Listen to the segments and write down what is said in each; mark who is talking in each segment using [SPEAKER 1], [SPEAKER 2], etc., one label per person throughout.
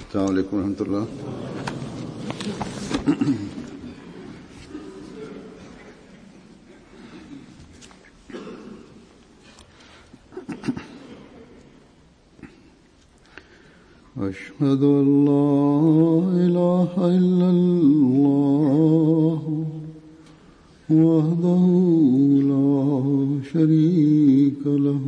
[SPEAKER 1] السلام عليكم ورحمة الله أشهد أن لا إله إلا الله وحده لا شريك له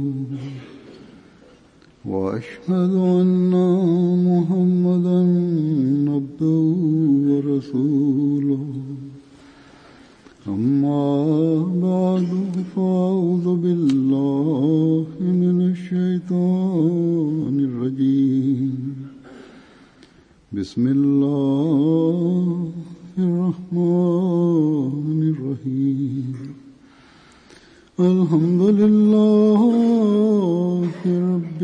[SPEAKER 1] وأشهد أن محمدا عبده ورسوله أما بعد فأعوذ بالله من الشيطان الرجيم بسم الله الرحمن الرحيم الحمد لله رب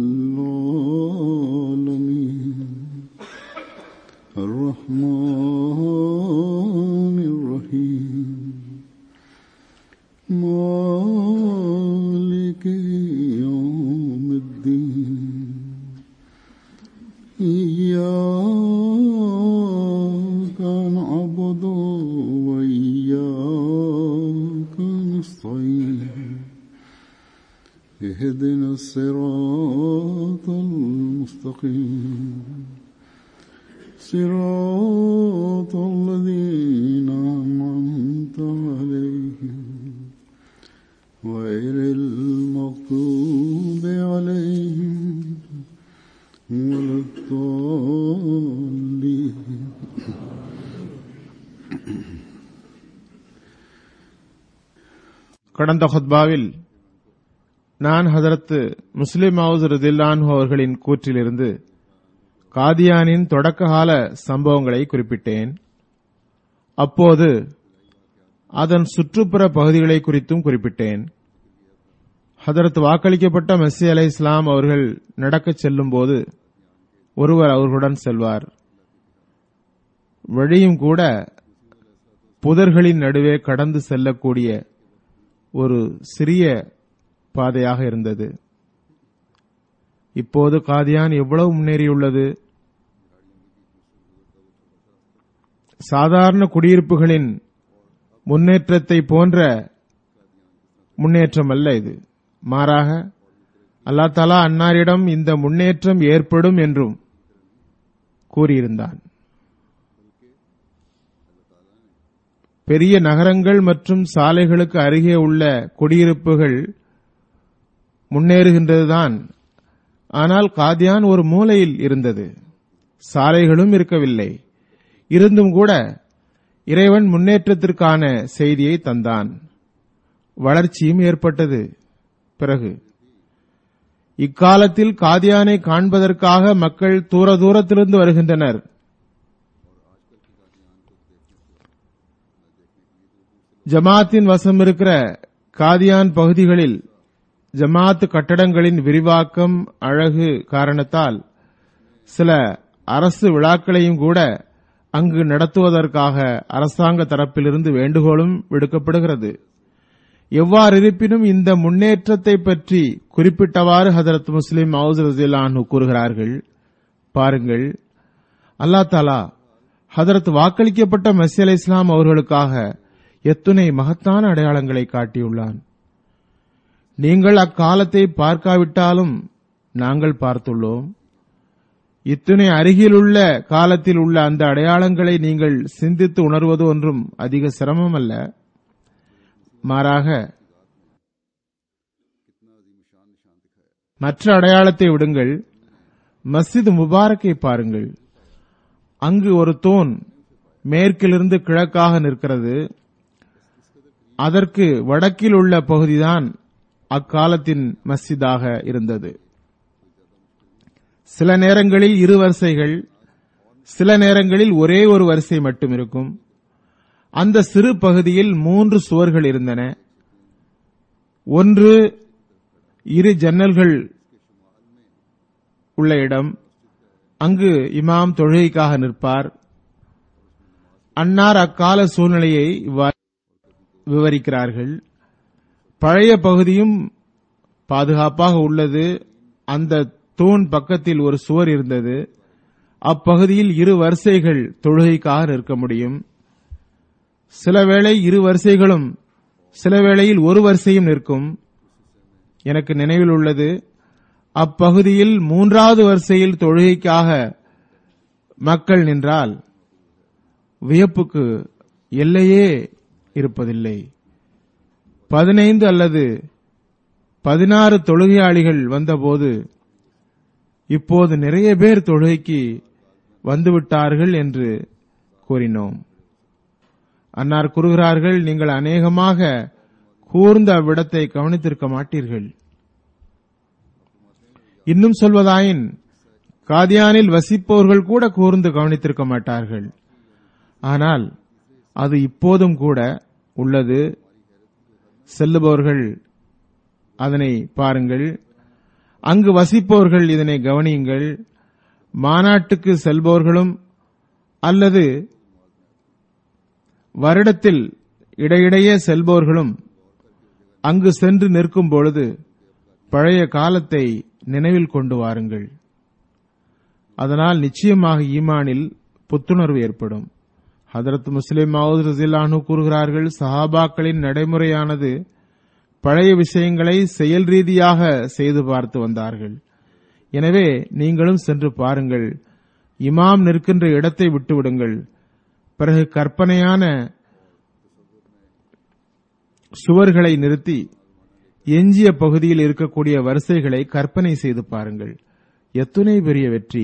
[SPEAKER 1] العالمين الرحمن الرحيم مالك يوم الدين إياك نعبد وإياك نستعين اهدنا الصراط المستقيم صراط الذين أنعمت عليهم غير المغضوب عليهم ولا الضالين
[SPEAKER 2] கடந்த ஹுத்பாவில் நான் ஹதரத் முஸ்லிம் ஹவுஸ் ரதில்லான் அவர்களின் கூற்றிலிருந்து காதியானின் தொடக்ககால சம்பவங்களை குறிப்பிட்டேன் அப்போது அதன் சுற்றுப்புற பகுதிகளை குறித்தும் குறிப்பிட்டேன் ஹதரத் வாக்களிக்கப்பட்ட மெஸ்ஸி அலை இஸ்லாம் அவர்கள் நடக்கச் செல்லும்போது ஒருவர் அவர்களுடன் செல்வார் வழியும் கூட புதர்களின் நடுவே கடந்து செல்லக்கூடிய ஒரு சிறிய பாதையாக இருந்தது இப்போது காதியான் எவ்வளவு முன்னேறியுள்ளது சாதாரண குடியிருப்புகளின் முன்னேற்றத்தை போன்ற முன்னேற்றம் அல்ல இது மாறாக அல்லா தலா அன்னாரிடம் இந்த முன்னேற்றம் ஏற்படும் என்றும் கூறியிருந்தான் பெரிய நகரங்கள் மற்றும் சாலைகளுக்கு அருகே உள்ள குடியிருப்புகள் முன்னேறுகின்றதுதான் ஆனால் காதியான் ஒரு மூலையில் இருந்தது சாலைகளும் இருக்கவில்லை இருந்தும் கூட இறைவன் முன்னேற்றத்திற்கான செய்தியை தந்தான் வளர்ச்சியும் ஏற்பட்டது பிறகு இக்காலத்தில் காதியானை காண்பதற்காக மக்கள் தூர தூரத்திலிருந்து வருகின்றனர் ஜமாத்தின் வசம் இருக்கிற காதியான் பகுதிகளில் ஜமாத் கட்டடங்களின் விரிவாக்கம் அழகு காரணத்தால் சில அரசு விழாக்களையும் கூட அங்கு நடத்துவதற்காக அரசாங்க தரப்பிலிருந்து வேண்டுகோளும் விடுக்கப்படுகிறது எவ்வாறு இருப்பினும் இந்த முன்னேற்றத்தை பற்றி குறிப்பிட்டவாறு ஹதரத் முஸ்லிம் ஹவுஸ் ரசிலானு கூறுகிறார்கள் பாருங்கள் அல்லா தாலா ஹதரத் வாக்களிக்கப்பட்ட மெஸ்ஸி அலை இஸ்லாம் அவர்களுக்காக எத்துணை மகத்தான அடையாளங்களை காட்டியுள்ளான் நீங்கள் அக்காலத்தை பார்க்காவிட்டாலும் நாங்கள் பார்த்துள்ளோம் இத்துணை அருகிலுள்ள காலத்தில் உள்ள அந்த அடையாளங்களை நீங்கள் சிந்தித்து உணர்வது ஒன்றும் அதிக சிரமம் அல்ல மாறாக மற்ற அடையாளத்தை விடுங்கள் மஸ்ஜித் முபாரக்கை பாருங்கள் அங்கு ஒரு தூண் மேற்கிலிருந்து கிழக்காக நிற்கிறது அதற்கு வடக்கில் உள்ள பகுதிதான் அக்காலத்தின் மஸ்ஜிதாக இருந்தது சில நேரங்களில் இரு வரிசைகள் சில நேரங்களில் ஒரே ஒரு வரிசை மட்டும் இருக்கும் அந்த சிறு பகுதியில் மூன்று சுவர்கள் இருந்தன ஒன்று இரு ஜன்னல்கள் உள்ள இடம் அங்கு இமாம் தொழுகைக்காக நிற்பார் அன்னார் அக்கால சூழ்நிலையை இவ்வாறு விவரிக்கிறார்கள் பழைய பகுதியும் பாதுகாப்பாக உள்ளது அந்த தூண் பக்கத்தில் ஒரு சுவர் இருந்தது அப்பகுதியில் இரு வரிசைகள் தொழுகைக்காக நிற்க முடியும் சில வேளை இரு வரிசைகளும் சில வேளையில் ஒரு வரிசையும் நிற்கும் எனக்கு நினைவில் உள்ளது அப்பகுதியில் மூன்றாவது வரிசையில் தொழுகைக்காக மக்கள் நின்றால் வியப்புக்கு எல்லையே இருப்பதில்லை பதினைந்து அல்லது பதினாறு தொழுகையாளிகள் வந்தபோது இப்போது நிறைய பேர் தொழுகைக்கு வந்துவிட்டார்கள் என்று கூறினோம் அன்னார் கூறுகிறார்கள் நீங்கள் அநேகமாக கூர்ந்த அவ்விடத்தை கவனித்திருக்க மாட்டீர்கள் இன்னும் சொல்வதாயின் காதியானில் வசிப்பவர்கள் கூட கூர்ந்து கவனித்திருக்க மாட்டார்கள் ஆனால் அது இப்போதும் கூட உள்ளது செல்லுபவர்கள் அதனை பாருங்கள் அங்கு வசிப்பவர்கள் இதனை கவனியுங்கள் மாநாட்டுக்கு செல்பவர்களும் அல்லது வருடத்தில் இடையிடையே செல்பவர்களும் அங்கு சென்று நிற்கும் பொழுது பழைய காலத்தை நினைவில் கொண்டு வாருங்கள் அதனால் நிச்சயமாக ஈமானில் புத்துணர்வு ஏற்படும் ஹதரத் முஸ்லிம் மவுத் ரசிலானு கூறுகிறார்கள் சஹாபாக்களின் நடைமுறையானது பழைய விஷயங்களை செயல் ரீதியாக செய்து பார்த்து வந்தார்கள் எனவே நீங்களும் சென்று பாருங்கள் இமாம் நிற்கின்ற இடத்தை விட்டுவிடுங்கள் பிறகு கற்பனையான சுவர்களை நிறுத்தி எஞ்சிய பகுதியில் இருக்கக்கூடிய வரிசைகளை கற்பனை செய்து பாருங்கள் எத்துணை பெரிய வெற்றி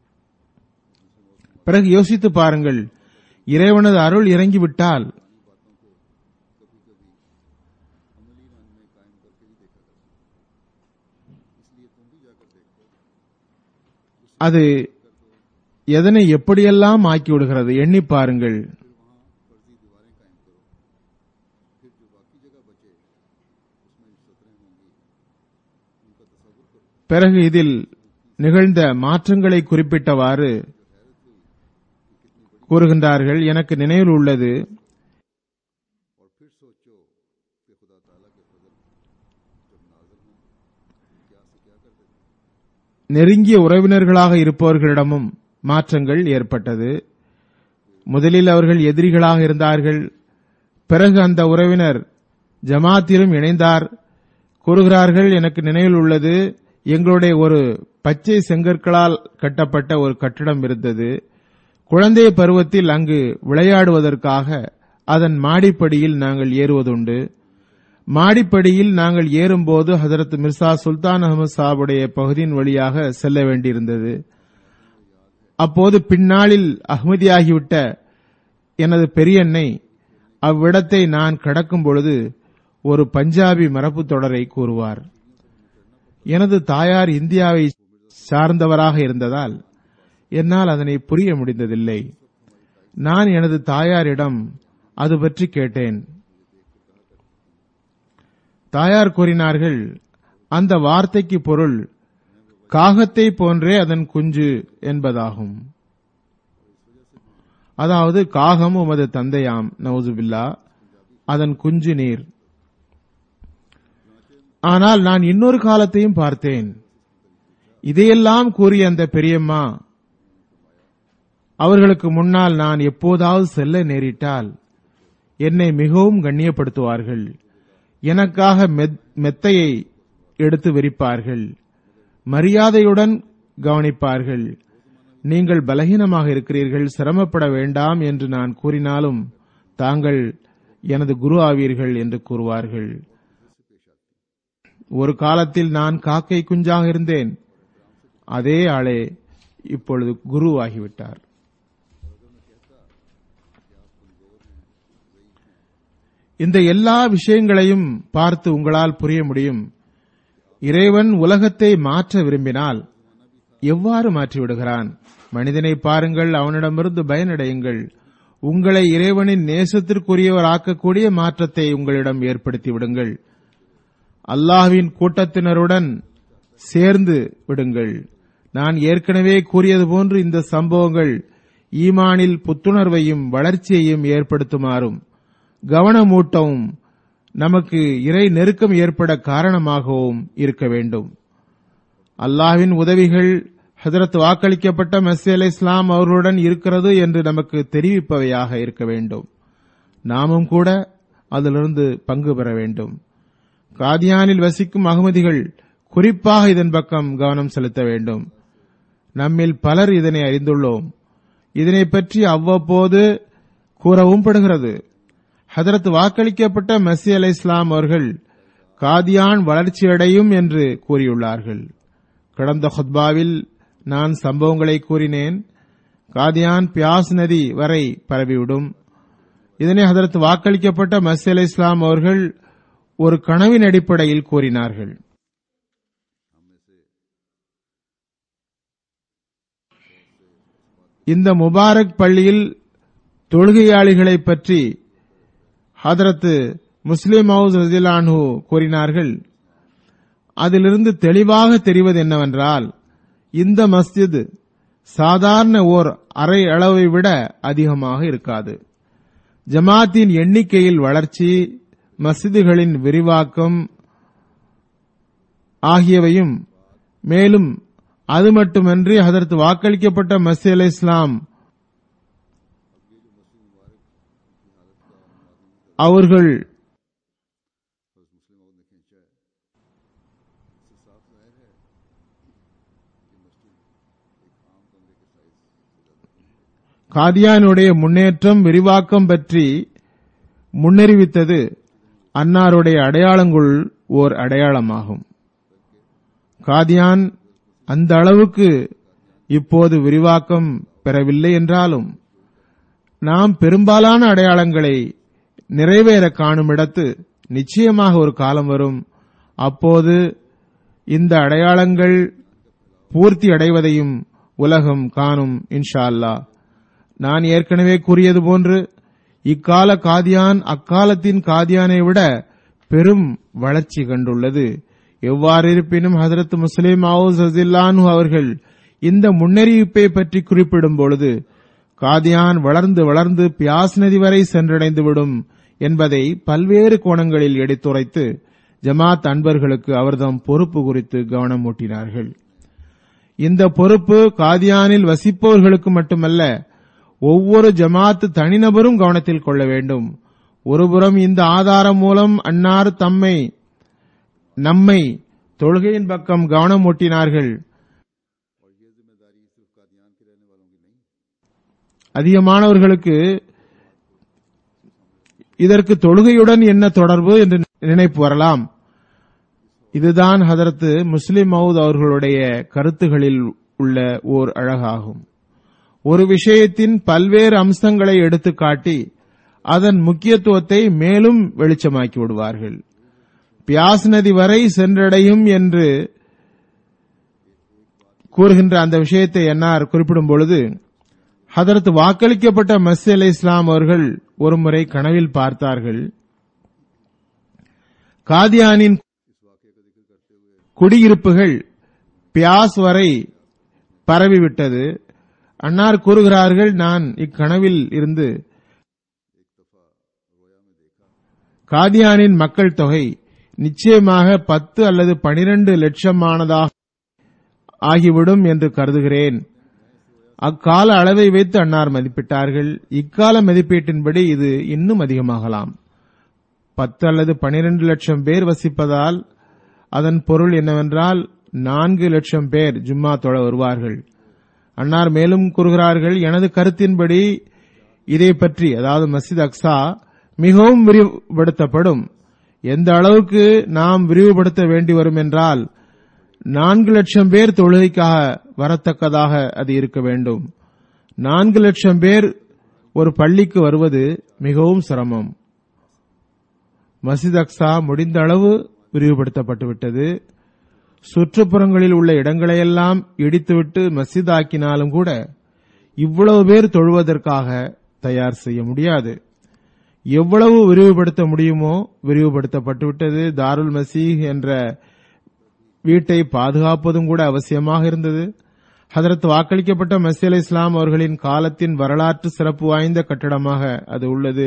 [SPEAKER 2] பிறகு யோசித்து பாருங்கள் இறைவனது அருள் இறங்கிவிட்டால் அது எதனை எப்படியெல்லாம் ஆக்கி விடுகிறது எண்ணி பாருங்கள் பிறகு இதில் நிகழ்ந்த மாற்றங்களை குறிப்பிட்டவாறு கூறுகின்றார்கள் எனக்கு நினைவில் உள்ளது நெருங்கிய உறவினர்களாக இருப்பவர்களிடமும் மாற்றங்கள் ஏற்பட்டது முதலில் அவர்கள் எதிரிகளாக இருந்தார்கள் பிறகு அந்த உறவினர் ஜமாத்திலும் இணைந்தார் கூறுகிறார்கள் எனக்கு நினைவில் உள்ளது எங்களுடைய ஒரு பச்சை செங்கற்களால் கட்டப்பட்ட ஒரு கட்டிடம் இருந்தது குழந்தை பருவத்தில் அங்கு விளையாடுவதற்காக அதன் மாடிப்படியில் நாங்கள் ஏறுவதுண்டு மாடிப்படியில் நாங்கள் ஏறும்போது ஹதரத் மிர்சா சுல்தான் அகமது சாபுடைய பகுதியின் வழியாக செல்ல வேண்டியிருந்தது அப்போது பின்னாளில் அகமதியாகிவிட்ட எனது பெரியண்ணை அவ்விடத்தை நான் கடக்கும் பொழுது ஒரு பஞ்சாபி மரபு தொடரை கூறுவார் எனது தாயார் இந்தியாவை சார்ந்தவராக இருந்ததால் என்னால் அதனை புரிய முடிந்ததில்லை நான் எனது தாயாரிடம் அது பற்றி கேட்டேன் தாயார் கூறினார்கள் அந்த வார்த்தைக்கு பொருள் காகத்தை போன்றே அதன் குஞ்சு என்பதாகும் அதாவது காகம் உமது தந்தையாம் நவுசுபில்லா அதன் குஞ்சு நீர் ஆனால் நான் இன்னொரு காலத்தையும் பார்த்தேன் இதையெல்லாம் கூறிய அந்த பெரியம்மா அவர்களுக்கு முன்னால் நான் எப்போதாவது செல்ல நேரிட்டால் என்னை மிகவும் கண்ணியப்படுத்துவார்கள் எனக்காக மெத்தையை எடுத்து விரிப்பார்கள் மரியாதையுடன் கவனிப்பார்கள் நீங்கள் பலகீனமாக இருக்கிறீர்கள் சிரமப்பட வேண்டாம் என்று நான் கூறினாலும் தாங்கள் எனது குரு ஆவீர்கள் என்று கூறுவார்கள் ஒரு காலத்தில் நான் காக்கை குஞ்சாக இருந்தேன் அதே ஆளே இப்பொழுது குரு ஆகிவிட்டார் இந்த எல்லா விஷயங்களையும் பார்த்து உங்களால் புரிய முடியும் இறைவன் உலகத்தை மாற்ற விரும்பினால் எவ்வாறு மாற்றிவிடுகிறான் மனிதனை பாருங்கள் அவனிடமிருந்து பயனடையுங்கள் உங்களை இறைவனின் நேசத்திற்குரியவர் ஆக்கக்கூடிய மாற்றத்தை உங்களிடம் ஏற்படுத்தி விடுங்கள் அல்லாஹ்வின் கூட்டத்தினருடன் சேர்ந்து விடுங்கள் நான் ஏற்கனவே கூறியது போன்று இந்த சம்பவங்கள் ஈமானில் புத்துணர்வையும் வளர்ச்சியையும் ஏற்படுத்துமாறும் கவனமூட்டவும் நமக்கு இறை நெருக்கம் ஏற்பட காரணமாகவும் இருக்க வேண்டும் அல்லாஹ்வின் உதவிகள் ஹஜரத் வாக்களிக்கப்பட்ட மெஸ்ஸி அலை இஸ்லாம் அவர்களுடன் இருக்கிறது என்று நமக்கு தெரிவிப்பவையாக இருக்க வேண்டும் நாமும் கூட அதிலிருந்து பங்கு பெற வேண்டும் காதியானில் வசிக்கும் அகமதிகள் குறிப்பாக இதன் பக்கம் கவனம் செலுத்த வேண்டும் நம்மில் பலர் இதனை அறிந்துள்ளோம் இதனை பற்றி அவ்வப்போது கூறவும் படுகிறது ஹதரத் வாக்களிக்கப்பட்ட மெஸ்ஸி அலை இஸ்லாம் அவர்கள் காதியான் வளர்ச்சியடையும் என்று கூறியுள்ளார்கள் கடந்த ஹுத்பாவில் நான் சம்பவங்களை கூறினேன் காதியான் பியாஸ் நதி வரை பரவிவிடும் இதனை ஹதரத் வாக்களிக்கப்பட்ட மசி அலை இஸ்லாம் அவர்கள் ஒரு கனவின் அடிப்படையில் கூறினார்கள் இந்த முபாரக் பள்ளியில் தொழுகையாளிகளை பற்றி ஹதரத் முஸ்லிம் ஹவுஸ் ரஜிலானு கூறினார்கள் அதிலிருந்து தெளிவாக தெரிவது என்னவென்றால் இந்த மஸ்ஜித் சாதாரண ஓர் அரை அளவை விட அதிகமாக இருக்காது ஜமாத்தின் எண்ணிக்கையில் வளர்ச்சி மஸ்ஜிதுகளின் விரிவாக்கம் ஆகியவையும் மேலும் அது மட்டுமன்றி அதற்கு வாக்களிக்கப்பட்ட மசி அலை இஸ்லாம் அவர்கள் காதியானுடைய முன்னேற்றம் விரிவாக்கம் பற்றி முன்னறிவித்தது அன்னாருடைய அடையாளங்குள் ஓர் அடையாளமாகும் காதியான் அந்த அளவுக்கு இப்போது விரிவாக்கம் பெறவில்லை என்றாலும் நாம் பெரும்பாலான அடையாளங்களை நிறைவேற காணும் இடத்து நிச்சயமாக ஒரு காலம் வரும் அப்போது இந்த அடையாளங்கள் பூர்த்தி அடைவதையும் உலகம் காணும் இன்ஷா அல்லாஹ் நான் ஏற்கனவே கூறியது போன்று இக்கால காதியான் அக்காலத்தின் காதியானை விட பெரும் வளர்ச்சி கண்டுள்ளது எவ்வாறு இருப்பினும் ஹசரத் முஸ்லிம் ஹவுஸ் ரசில்லானு அவர்கள் இந்த முன்னறிவிப்பை பற்றி குறிப்பிடும் பொழுது காதியான் வளர்ந்து வளர்ந்து பியாஸ் நதி வரை சென்றடைந்துவிடும் என்பதை பல்வேறு கோணங்களில் எடுத்துரைத்து ஜமாத் அன்பர்களுக்கு அவர்தம் பொறுப்பு குறித்து கவனம் ஊட்டினார்கள் இந்த பொறுப்பு காதியானில் வசிப்பவர்களுக்கு மட்டுமல்ல ஒவ்வொரு ஜமாத் தனிநபரும் கவனத்தில் கொள்ள வேண்டும் ஒருபுறம் இந்த ஆதாரம் மூலம் அன்னார் தம்மை நம்மை தொழுகையின் பக்கம் கவனம் ஊட்டினார்கள் அதிகமானவர்களுக்கு இதற்கு தொழுகையுடன் என்ன தொடர்பு என்று நினைப்பு வரலாம் இதுதான் ஹதரத்து முஸ்லிம் மவுத் அவர்களுடைய கருத்துகளில் உள்ள ஓர் அழகாகும் ஒரு விஷயத்தின் பல்வேறு அம்சங்களை எடுத்து காட்டி அதன் முக்கியத்துவத்தை மேலும் வெளிச்சமாக்கி விடுவார்கள் பியாஸ் நதி வரை சென்றடையும் என்று கூறுகின்ற அந்த விஷயத்தை என்ஆர் குறிப்பிடும் பொழுது அதற்கு வாக்களிக்கப்பட்ட மசி அலி இஸ்லாம் அவர்கள் ஒருமுறை கனவில் பார்த்தார்கள் காதியானின் குடியிருப்புகள் பியாஸ் வரை பரவிவிட்டது அன்னார் கூறுகிறார்கள் நான் இக்கனவில் இருந்து காதியானின் மக்கள் தொகை நிச்சயமாக பத்து அல்லது பனிரெண்டு லட்சமானதாக ஆகிவிடும் என்று கருதுகிறேன் அக்கால அளவை வைத்து அன்னார் மதிப்பிட்டார்கள் இக்கால மதிப்பீட்டின்படி இது இன்னும் அதிகமாகலாம் பத்து அல்லது பனிரெண்டு லட்சம் பேர் வசிப்பதால் அதன் பொருள் என்னவென்றால் நான்கு லட்சம் பேர் ஜும்மா தொழ வருவார்கள் அன்னார் மேலும் கூறுகிறார்கள் எனது கருத்தின்படி இதை பற்றி அதாவது மஸ்ஜித் அக்ஸா மிகவும் விரிவுபடுத்தப்படும் எந்த அளவுக்கு நாம் விரிவுபடுத்த வேண்டி வரும் என்றால் நான்கு லட்சம் பேர் தொழுகைக்காக வரத்தக்கதாக அது இருக்க வேண்டும் நான்கு லட்சம் பேர் ஒரு பள்ளிக்கு வருவது மிகவும் சிரமம் மசித் அக்ஸா முடிந்த அளவு விரிவுபடுத்தப்பட்டுவிட்டது சுற்றுப்புறங்களில் உள்ள இடங்களையெல்லாம் இடித்துவிட்டு மசித் ஆக்கினாலும் கூட இவ்வளவு பேர் தொழுவதற்காக தயார் செய்ய முடியாது எவ்வளவு விரிவுபடுத்த முடியுமோ விரிவுபடுத்தப்பட்டுவிட்டது தாருல் மசீஹ் என்ற வீட்டை பாதுகாப்பதும் கூட அவசியமாக இருந்தது ஹதரத் வாக்களிக்கப்பட்ட மசி அலி இஸ்லாம் அவர்களின் காலத்தின் வரலாற்று சிறப்பு வாய்ந்த கட்டடமாக அது உள்ளது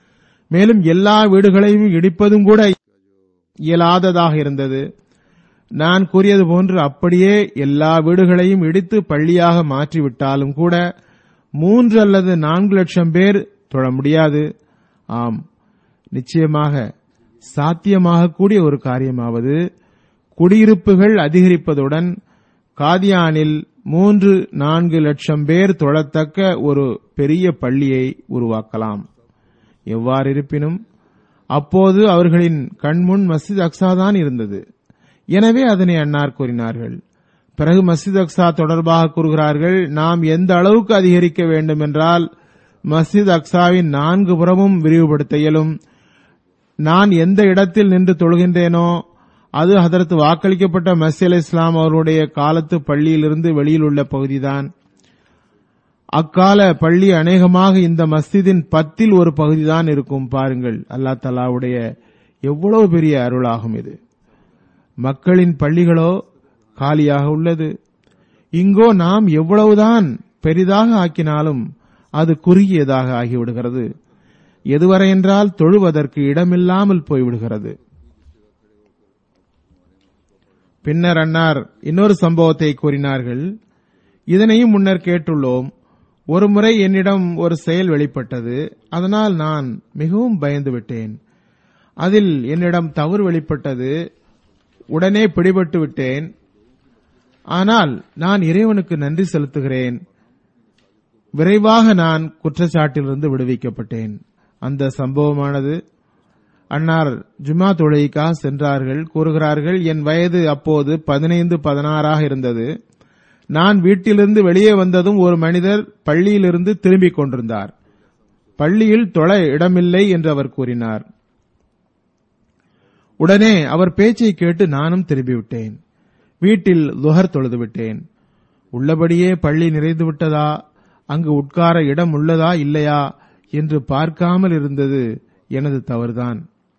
[SPEAKER 2] மேலும் எல்லா வீடுகளையும் இடிப்பதும் கூட இயலாததாக இருந்தது நான் கூறியது போன்று அப்படியே எல்லா வீடுகளையும் இடித்து பள்ளியாக மாற்றிவிட்டாலும் கூட மூன்று அல்லது நான்கு லட்சம் பேர் தொழ முடியாது ஆம் நிச்சயமாக சாத்தியமாகக்கூடிய ஒரு காரியமாவது குடியிருப்புகள் அதிகரிப்பதுடன் காதியானில் மூன்று நான்கு லட்சம் பேர் தொழத்தக்க ஒரு பெரிய பள்ளியை உருவாக்கலாம் எவ்வாறு இருப்பினும் அப்போது அவர்களின் கண்முன் மஸ்ஜித் அக்ஸா தான் இருந்தது எனவே அதனை அன்னார் கூறினார்கள் பிறகு மஸ்ஜித் அக்ஸா தொடர்பாக கூறுகிறார்கள் நாம் எந்த அளவுக்கு அதிகரிக்க வேண்டும் என்றால் மஸ்ஜித் அக்ஸாவின் நான்கு புறமும் விரிவுபடுத்த இயலும் நான் எந்த இடத்தில் நின்று தொழுகின்றேனோ அது அதற்கு வாக்களிக்கப்பட்ட மசி அலி இஸ்லாம் அவருடைய காலத்து பள்ளியிலிருந்து வெளியில் உள்ள பகுதிதான் அக்கால பள்ளி அநேகமாக இந்த மஸ்ஜிதின் பத்தில் ஒரு பகுதிதான் இருக்கும் பாருங்கள் அல்லா தலாவுடைய எவ்வளவு பெரிய அருளாகும் இது மக்களின் பள்ளிகளோ காலியாக உள்ளது இங்கோ நாம் எவ்வளவுதான் பெரிதாக ஆக்கினாலும் அது குறுகியதாக ஆகிவிடுகிறது எதுவரை என்றால் தொழுவதற்கு இடமில்லாமல் போய்விடுகிறது பின்னர் அன்னார் இன்னொரு சம்பவத்தை கூறினார்கள் இதனையும் முன்னர் கேட்டுள்ளோம் ஒருமுறை என்னிடம் ஒரு செயல் வெளிப்பட்டது அதனால் நான் மிகவும் பயந்து விட்டேன் அதில் என்னிடம் தவறு வெளிப்பட்டது உடனே பிடிபட்டு விட்டேன் ஆனால் நான் இறைவனுக்கு நன்றி செலுத்துகிறேன் விரைவாக நான் குற்றச்சாட்டிலிருந்து விடுவிக்கப்பட்டேன் அந்த சம்பவமானது அன்னார் ஜுமா தொழுகைக்காக சென்றார்கள் கூறுகிறார்கள் என் வயது அப்போது பதினைந்து பதினாறாக இருந்தது நான் வீட்டிலிருந்து வெளியே வந்ததும் ஒரு மனிதர் பள்ளியிலிருந்து திரும்பிக் கொண்டிருந்தார் பள்ளியில் தொழ இடமில்லை என்று அவர் கூறினார் உடனே அவர் பேச்சை கேட்டு நானும் திரும்பிவிட்டேன் வீட்டில் லுகர் தொழுது விட்டேன் உள்ளபடியே பள்ளி நிறைந்து விட்டதா அங்கு உட்கார இடம் உள்ளதா இல்லையா என்று பார்க்காமல் இருந்தது எனது தவறுதான்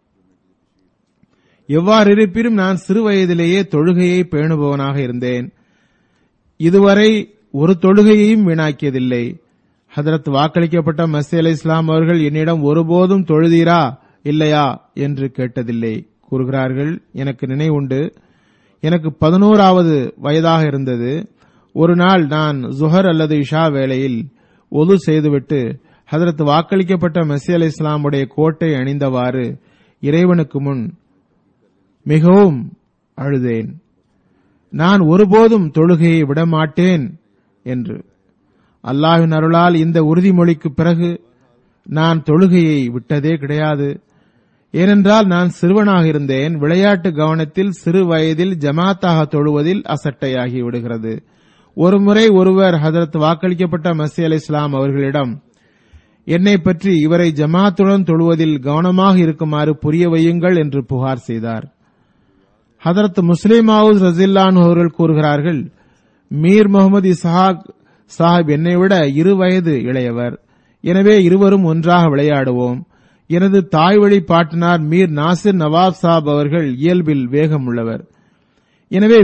[SPEAKER 2] எவ்வாறு இருப்பினும் நான் சிறு வயதிலேயே தொழுகையை பேணுபவனாக இருந்தேன் இதுவரை ஒரு தொழுகையையும் வீணாக்கியதில்லை ஹதரத் வாக்களிக்கப்பட்ட மசி அலி இஸ்லாம் அவர்கள் என்னிடம் ஒருபோதும் தொழுதீரா இல்லையா என்று கேட்டதில்லை கூறுகிறார்கள் எனக்கு நினைவுண்டு எனக்கு பதினோராவது வயதாக இருந்தது ஒரு நாள் நான் ஜுஹர் அல்லது இஷா வேளையில் ஒது செய்துவிட்டு ஹதரத் வாக்களிக்கப்பட்ட மெஸ்ஸி அலி இஸ்லாமுடைய கோட்டை அணிந்தவாறு இறைவனுக்கு முன் மிகவும் அழுதேன் நான் ஒருபோதும் தொழுகையை விடமாட்டேன் என்று அல்லாஹின் அருளால் இந்த உறுதிமொழிக்கு பிறகு நான் தொழுகையை விட்டதே கிடையாது ஏனென்றால் நான் சிறுவனாக இருந்தேன் விளையாட்டு கவனத்தில் சிறு வயதில் ஜமாத்தாக தொழுவதில் அசட்டையாகி விடுகிறது ஒருமுறை ஒருவர் ஹதரத் வாக்களிக்கப்பட்ட மசி அலி இஸ்லாம் அவர்களிடம் என்னை பற்றி இவரை ஜமாத்துடன் தொழுவதில் கவனமாக இருக்குமாறு புரிய வையுங்கள் என்று புகார் செய்தார் ஹதரத் முஸ்லிம் ஹவுஸ் ரசில்லான் அவர்கள் கூறுகிறார்கள் மீர் முகமது இஸ்ஹாக் சாஹிப் என்னை விட இரு வயது இளையவர் எனவே இருவரும் ஒன்றாக விளையாடுவோம் எனது தாய் வழி பாட்டனார் மீர் நாசிர் நவாப் சாப் அவர்கள் இயல்பில் வேகம் உள்ளவர் எனவே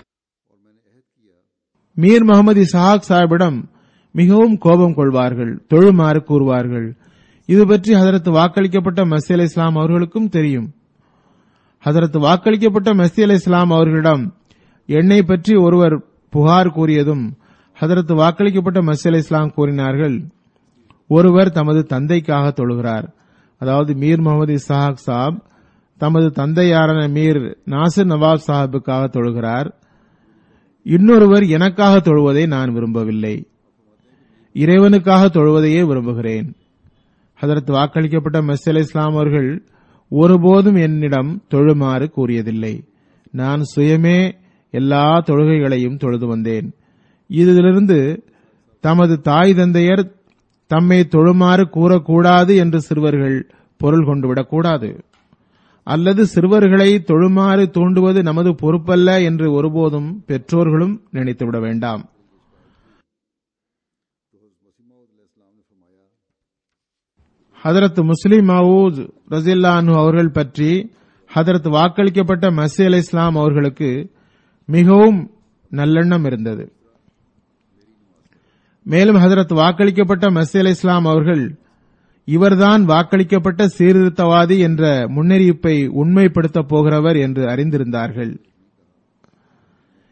[SPEAKER 2] மீர் முகமது இஸ்ஹாக் சாஹிபிடம் மிகவும் கோபம் கொள்வார்கள் தொழுமாறு கூறுவார்கள் இது பற்றி ஹதரத் வாக்களிக்கப்பட்ட மசி அலி இஸ்லாம் அவர்களுக்கும் தெரியும் ஹதரத் வாக்களிக்கப்பட்ட மெஸ்தி அலி இஸ்லாம் அவர்களிடம் என்னை பற்றி ஒருவர் புகார் கூறியதும் ஹதரத் வாக்களிக்கப்பட்ட மசி அலி இஸ்லாம் கூறினார்கள் ஒருவர் தமது தந்தைக்காக தொழுகிறார் அதாவது மீர் முகமது இசாக் சாப் தமது தந்தையாரான மீர் நாசிர் நவாப் சாஹிபுக்காக தொழுகிறார் இன்னொருவர் எனக்காக தொழுவதை நான் விரும்பவில்லை இறைவனுக்காக தொழுவதையே விரும்புகிறேன் ஹதரத் வாக்களிக்கப்பட்ட மெஸ் அலி இஸ்லாம் அவர்கள் ஒருபோதும் என்னிடம் தொழுமாறு கூறியதில்லை நான் சுயமே எல்லா தொழுகைகளையும் தொழுது வந்தேன் இதிலிருந்து தமது தாய் தந்தையர் தம்மை தொழுமாறு கூறக்கூடாது என்று சிறுவர்கள் பொருள் கொண்டுவிடக் கூடாது அல்லது சிறுவர்களை தொழுமாறு தூண்டுவது நமது பொறுப்பல்ல என்று ஒருபோதும் பெற்றோர்களும் நினைத்துவிட வேண்டாம் ஹதரத் முஸ்லிம் மவுத் ரசில்லானு அவர்கள் பற்றி ஹதரத் வாக்களிக்கப்பட்ட மசி அலி இஸ்லாம் அவர்களுக்கு மிகவும் நல்லெண்ணம் இருந்தது மேலும் ஹதரத் வாக்களிக்கப்பட்ட மசி அலி இஸ்லாம் அவர்கள் இவர்தான் வாக்களிக்கப்பட்ட சீர்திருத்தவாதி என்ற முன்னறிவிப்பை உண்மைப்படுத்தப் போகிறவர் என்று அறிந்திருந்தார்கள்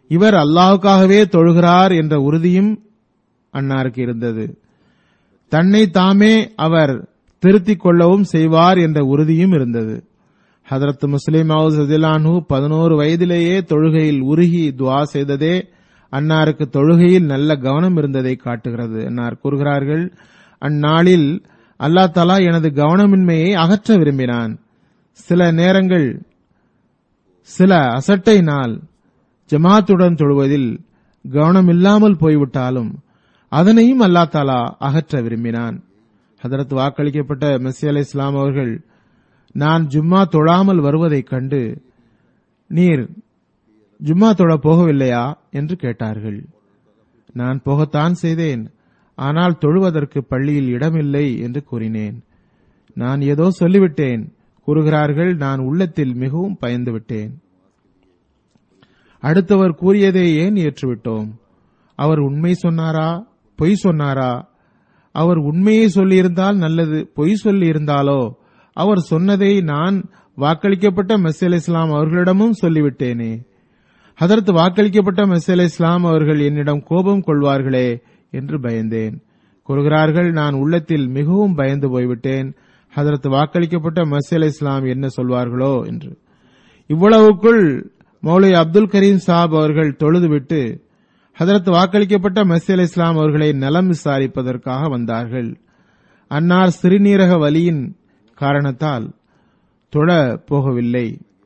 [SPEAKER 2] இவர் அல்லாஹுக்காகவே தொழுகிறார் என்ற உறுதியும் அன்னாருக்கு இருந்தது தன்னை தாமே அவர் திருத்திக் கொள்ளவும் செய்வார் என்ற உறுதியும் இருந்தது ஹதரத் முஸ்லிம் சதிலானு பதினோரு வயதிலேயே தொழுகையில் உருகி துவா செய்ததே அன்னாருக்கு தொழுகையில் நல்ல கவனம் இருந்ததை காட்டுகிறது அன்னார் கூறுகிறார்கள் அந்நாளில் அல்லா தலா எனது கவனமின்மையை அகற்ற விரும்பினான் சில நேரங்கள் சில அசட்டை நாள் ஜமாத்துடன் தொழுவதில் கவனமில்லாமல் போய்விட்டாலும் அதனையும் அல்லா தாலா அகற்ற விரும்பினான் ஹதரத் வாக்களிக்கப்பட்ட மெஸ்ஸி அலி இஸ்லாம் அவர்கள் நான் ஜும்மா தொழாமல் வருவதைக் கண்டு நீர் ஜும்மா தொழ போகவில்லையா என்று கேட்டார்கள் நான் போகத்தான் செய்தேன் ஆனால் தொழுவதற்கு பள்ளியில் இடமில்லை என்று கூறினேன் நான் ஏதோ சொல்லிவிட்டேன் கூறுகிறார்கள் நான் உள்ளத்தில் மிகவும் பயந்து விட்டேன் அடுத்தவர் கூறியதை ஏன் ஏற்றுவிட்டோம் அவர் உண்மை சொன்னாரா பொய் சொன்னாரா அவர் உண்மையை சொல்லியிருந்தால் நல்லது பொய் சொல்லியிருந்தாலோ அவர் சொன்னதை நான் வாக்களிக்கப்பட்ட மெஸ் அலி இஸ்லாம் அவர்களிடமும் சொல்லிவிட்டேனே அதற்கு வாக்களிக்கப்பட்ட மெஸ் அலி இஸ்லாம் அவர்கள் என்னிடம் கோபம் கொள்வார்களே என்று பயந்தேன் கூறுகிறார்கள் நான் உள்ளத்தில் மிகவும் பயந்து போய்விட்டேன் ஹதரத் வாக்களிக்கப்பட்ட மசி அலி இஸ்லாம் என்ன சொல்வார்களோ என்று இவ்வளவுக்குள் மௌலை அப்துல் கரீம் சாப் அவர்கள் தொழுதுவிட்டு ஹதரத் வாக்களிக்கப்பட்ட மசி அலி இஸ்லாம் அவர்களை நலம் விசாரிப்பதற்காக வந்தார்கள் அன்னார் சிறுநீரக வலியின் காரணத்தால் தொழ போகவில்லை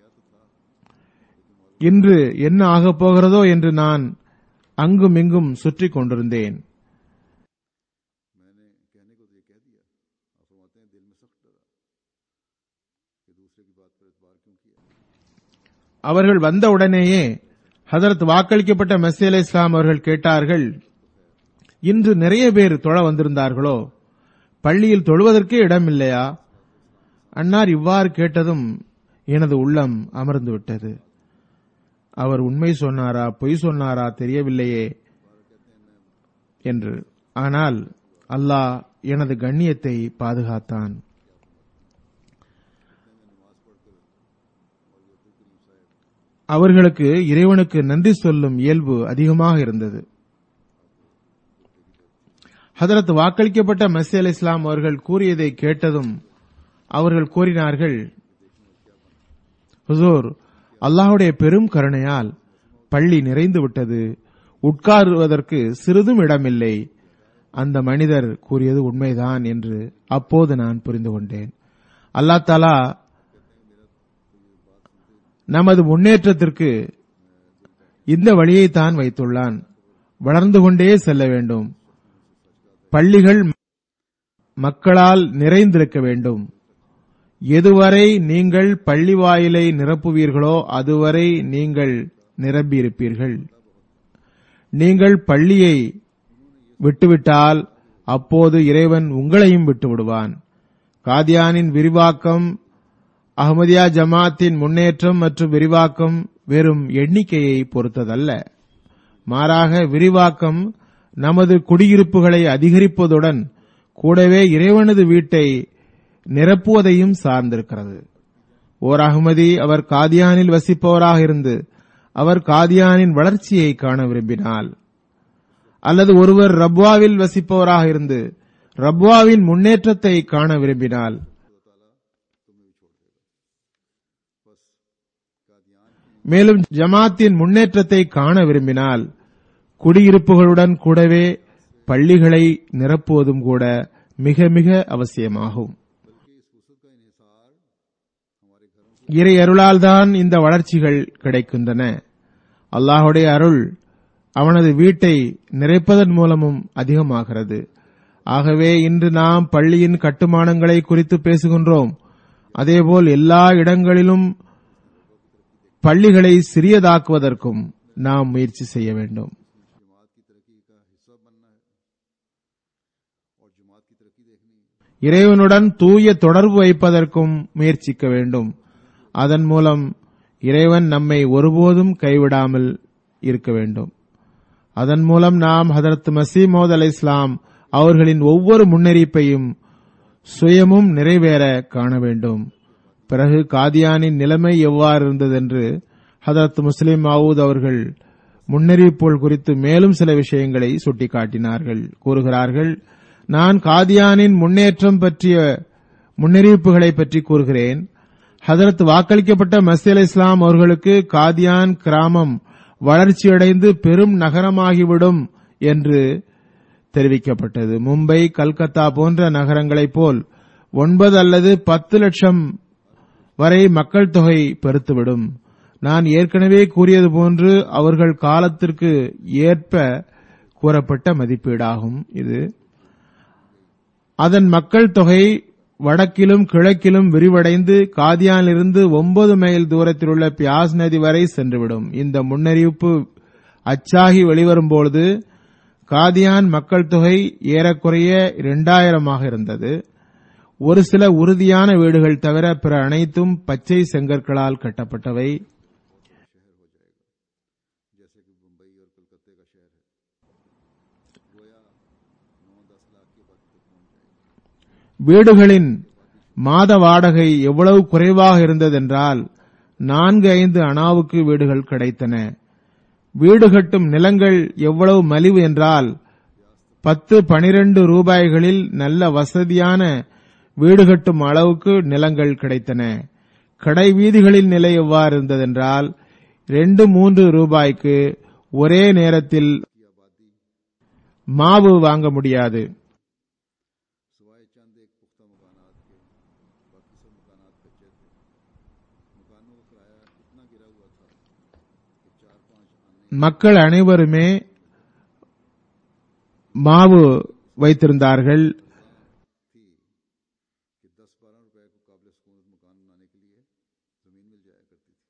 [SPEAKER 2] இன்று என்ன ஆகப் போகிறதோ என்று நான் அங்கும் இங்கும் சுற்றிக் கொண்டிருந்தேன்
[SPEAKER 1] मैंने कहने को तो ये कह दिया और फरमाते हैं दिल में सख्त डरा कि दूसरे की बात पर एतबार क्यों किया
[SPEAKER 2] அவர்கள் வந்த உடனேயே ஹதரத் வாக்களிக்கப்பட்ட மெஸ்ஸி அலி இஸ்லாம் அவர்கள் கேட்டார்கள் இன்று நிறைய பேர் தொழ வந்திருந்தார்களோ பள்ளியில் தொழுவதற்கே இடம் இல்லையா அன்னார் இவ்வாறு கேட்டதும் எனது உள்ளம் அமர்ந்து விட்டது அவர் உண்மை சொன்னாரா பொய் சொன்னாரா தெரியவில்லையே என்று ஆனால் அல்லாஹ் எனது கண்ணியத்தை பாதுகாத்தான் அவர்களுக்கு இறைவனுக்கு நன்றி சொல்லும் இயல்பு அதிகமாக இருந்தது ஹதரத் வாக்களிக்கப்பட்ட மெஸ்ஸி அலி இஸ்லாம் அவர்கள் கூறியதை கேட்டதும் அவர்கள் கூறினார்கள் ஹுசூர் அல்லாஹுடைய பெரும் கருணையால் பள்ளி நிறைந்து விட்டது உட்காருவதற்கு சிறிதும் இடமில்லை அந்த மனிதர் கூறியது உண்மைதான் என்று அப்போது நான் புரிந்து கொண்டேன் அல்லா தாலா நமது முன்னேற்றத்திற்கு இந்த வழியை தான் வைத்துள்ளான் வளர்ந்து கொண்டே செல்ல வேண்டும் பள்ளிகள் மக்களால் நிறைந்திருக்க வேண்டும் எதுவரை நீங்கள் பள்ளி வாயிலை நிரப்புவீர்களோ அதுவரை நீங்கள் நிரம்பியிருப்பீர்கள் நீங்கள் பள்ளியை விட்டுவிட்டால் அப்போது இறைவன் உங்களையும் விட்டு விடுவான் காதியானின் விரிவாக்கம் அஹமதியா ஜமாத்தின் முன்னேற்றம் மற்றும் விரிவாக்கம் வெறும் எண்ணிக்கையை பொறுத்ததல்ல மாறாக விரிவாக்கம் நமது குடியிருப்புகளை அதிகரிப்பதுடன் கூடவே இறைவனது வீட்டை நிரப்புவதையும் சார்ந்திருக்கிறது ஓர் அகமதி அவர் காதியானில் வசிப்பவராக இருந்து அவர் காதியானின் வளர்ச்சியை காண விரும்பினால் அல்லது ஒருவர் ரப்வாவில் வசிப்பவராக இருந்து ரப்வாவின் முன்னேற்றத்தை காண விரும்பினால் மேலும் ஜமாத்தின் முன்னேற்றத்தை காண விரும்பினால் குடியிருப்புகளுடன் கூடவே பள்ளிகளை நிரப்புவதும் கூட மிக மிக அவசியமாகும் இறை அருளால்தான் இந்த வளர்ச்சிகள் கிடைக்கின்றன அல்லாஹுடைய அருள் அவனது வீட்டை நிறைப்பதன் மூலமும் அதிகமாகிறது ஆகவே இன்று நாம் பள்ளியின் கட்டுமானங்களை குறித்து பேசுகின்றோம் அதேபோல் எல்லா இடங்களிலும் பள்ளிகளை சிறியதாக்குவதற்கும் நாம் முயற்சி செய்ய வேண்டும் இறைவனுடன் தூய தொடர்பு வைப்பதற்கும் முயற்சிக்க வேண்டும் அதன் மூலம் இறைவன் நம்மை ஒருபோதும் கைவிடாமல் இருக்க வேண்டும் அதன் மூலம் நாம் ஹதரத் மசீமோத் அலை இஸ்லாம் அவர்களின் ஒவ்வொரு முன்னறிப்பையும் சுயமும் நிறைவேற காண வேண்டும் பிறகு காதியானின் நிலைமை எவ்வாறு இருந்ததென்று ஹதரத் முஸ்லிம் மாவூத் அவர்கள் முன்னறிவிப்புகள் குறித்து மேலும் சில விஷயங்களை சுட்டிக்காட்டினார்கள் கூறுகிறார்கள் நான் காதியானின் முன்னேற்றம் பற்றிய முன்னறிவிப்புகளை பற்றி கூறுகிறேன் ஹதரத் வாக்களிக்கப்பட்ட மசி அலி இஸ்லாம் அவர்களுக்கு காதியான் கிராமம் வளர்ச்சியடைந்து பெரும் நகரமாகிவிடும் என்று தெரிவிக்கப்பட்டது மும்பை கல்கத்தா போன்ற நகரங்களைப் போல் ஒன்பது அல்லது பத்து லட்சம் வரை மக்கள் தொகை பெருத்துவிடும் நான் ஏற்கனவே கூறியது போன்று அவர்கள் காலத்திற்கு ஏற்ப கூறப்பட்ட மதிப்பீடாகும் இது அதன் மக்கள் தொகை வடக்கிலும் கிழக்கிலும் விரிவடைந்து காதியானிலிருந்து ஒன்பது மைல் தூரத்தில் உள்ள பியாஸ் நதி வரை சென்றுவிடும் இந்த முன்னறிவிப்பு அச்சாகி வெளிவரும்பொழுது காதியான் மக்கள் தொகை ஏறக்குறைய இரண்டாயிரமாக இருந்தது ஒரு சில உறுதியான வீடுகள் தவிர பிற அனைத்தும் பச்சை செங்கற்களால் கட்டப்பட்டவை
[SPEAKER 1] जैसे कि मुंबई और कलकत्ते का शहर है गोया नौ दस लाख की आबादी तक पहुंच जाएगी
[SPEAKER 2] வீடுகளின் மாத வாடகை எவ்வளவு குறைவாக இருந்ததென்றால் நான்கு ஐந்து அணாவுக்கு வீடுகள் கிடைத்தன வீடு கட்டும் நிலங்கள் எவ்வளவு மலிவு என்றால் பத்து பனிரெண்டு ரூபாய்களில் நல்ல வசதியான வீடு கட்டும் அளவுக்கு நிலங்கள் கிடைத்தன கடை வீதிகளின் நிலை எவ்வாறு இருந்ததென்றால் ரெண்டு மூன்று ரூபாய்க்கு ஒரே நேரத்தில் மாவு வாங்க முடியாது
[SPEAKER 1] सिवाय चंद एक पुख्ता मकानात के बाकी सब मकानात कच्चे थे मकानों का किराया इतना गिरा हुआ था कि चार पांच आने
[SPEAKER 2] மக்கள் அனைவருமே மாவு வைத்திருந்தார்கள்
[SPEAKER 1] थी कि दस बारह रुपए को काबिल सुकून मकान बनाने के लिए जमीन मिल जाया करती थी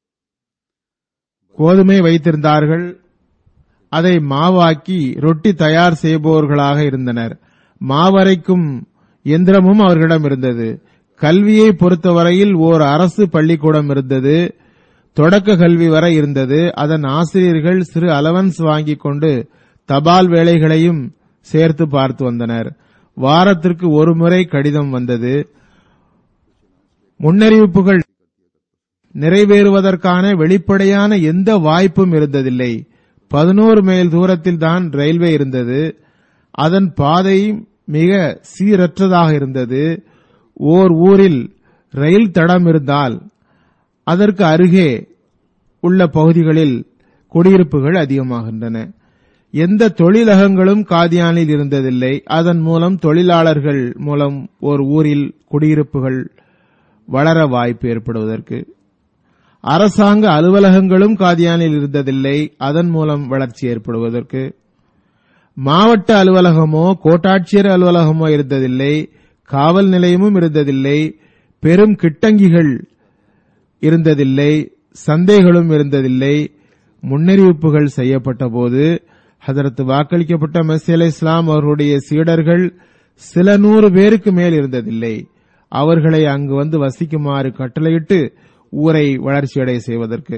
[SPEAKER 2] கோதுமை வைத்திருந்தார்கள் அதை மாவாக்கி ரொட்டி தயார் செய்பவர்களாக இருந்தனர் மாவரைக்கும் எந்திரமும் அவர்களிடம் இருந்தது கல்வியை பொறுத்தவரையில் ஓர் அரசு பள்ளிக்கூடம் இருந்தது தொடக்க கல்வி வரை இருந்தது அதன் ஆசிரியர்கள் சிறு அலவன்ஸ் வாங்கிக் கொண்டு தபால் வேலைகளையும் சேர்த்து பார்த்து வந்தனர் வாரத்திற்கு ஒரு முறை கடிதம் வந்தது முன்னறிவிப்புகள் நிறைவேறுவதற்கான வெளிப்படையான எந்த வாய்ப்பும் இருந்ததில்லை பதினோரு மைல் தூரத்தில் தான் ரயில்வே இருந்தது அதன் பாதை மிக சீரற்றதாக இருந்தது ஓர் ஊரில் ரயில் தடம் இருந்தால் அதற்கு அருகே உள்ள பகுதிகளில் குடியிருப்புகள் அதிகமாகின்றன எந்த தொழிலகங்களும் காதியானில் இருந்ததில்லை அதன் மூலம் தொழிலாளர்கள் மூலம் ஓர் ஊரில் குடியிருப்புகள் வளர வாய்ப்பு ஏற்படுவதற்கு அரசாங்க அலுவலகங்களும் காதியானில் இருந்ததில்லை அதன் மூலம் வளர்ச்சி ஏற்படுவதற்கு மாவட்ட அலுவலகமோ கோட்டாட்சியர் அலுவலகமோ இருந்ததில்லை காவல் நிலையமும் இருந்ததில்லை பெரும் கிட்டங்கிகள் இருந்ததில்லை சந்தைகளும் இருந்ததில்லை முன்னறிவிப்புகள் செய்யப்பட்ட போது ஹதரத் வாக்களிக்கப்பட்ட மெஸ்ஸி அலை இஸ்லாம் அவர்களுடைய சீடர்கள் சில நூறு பேருக்கு மேல் இருந்ததில்லை அவர்களை அங்கு வந்து வசிக்குமாறு கட்டளையிட்டு ஊரை வளர்ச்சியடைய செய்வதற்கு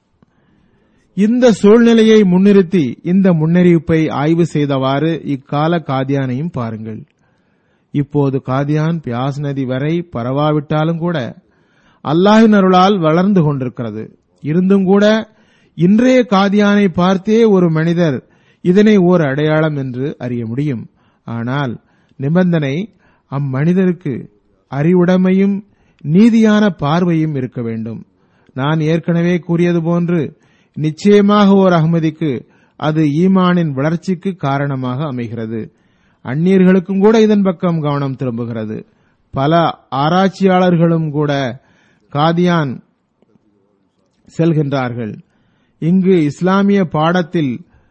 [SPEAKER 2] இந்த சூழ்நிலையை முன்னிறுத்தி இந்த முன்னறிவிப்பை ஆய்வு செய்தவாறு இக்கால காதியானையும் பாருங்கள் இப்போது காதியான் பியாஸ் நதி வரை பரவாவிட்டாலும் கூட அல்லாஹின் அருளால் வளர்ந்து கொண்டிருக்கிறது இருந்தும் கூட இன்றைய காதியானை பார்த்தே ஒரு மனிதர் இதனை ஓர் அடையாளம் என்று அறிய முடியும் ஆனால் நிபந்தனை அம்மனிதருக்கு அறிவுடைமையும் நீதியான பார்வையும் இருக்க வேண்டும் நான் ஏற்கனவே கூறியது போன்று நிச்சயமாக ஓர் அகமதிக்கு அது ஈமானின் வளர்ச்சிக்கு காரணமாக அமைகிறது அந்நியர்களுக்கும் கூட இதன் பக்கம் கவனம் திரும்புகிறது பல ஆராய்ச்சியாளர்களும் கூட காதியான் செல்கின்றார்கள் இங்கு இஸ்லாமிய பாடத்தில்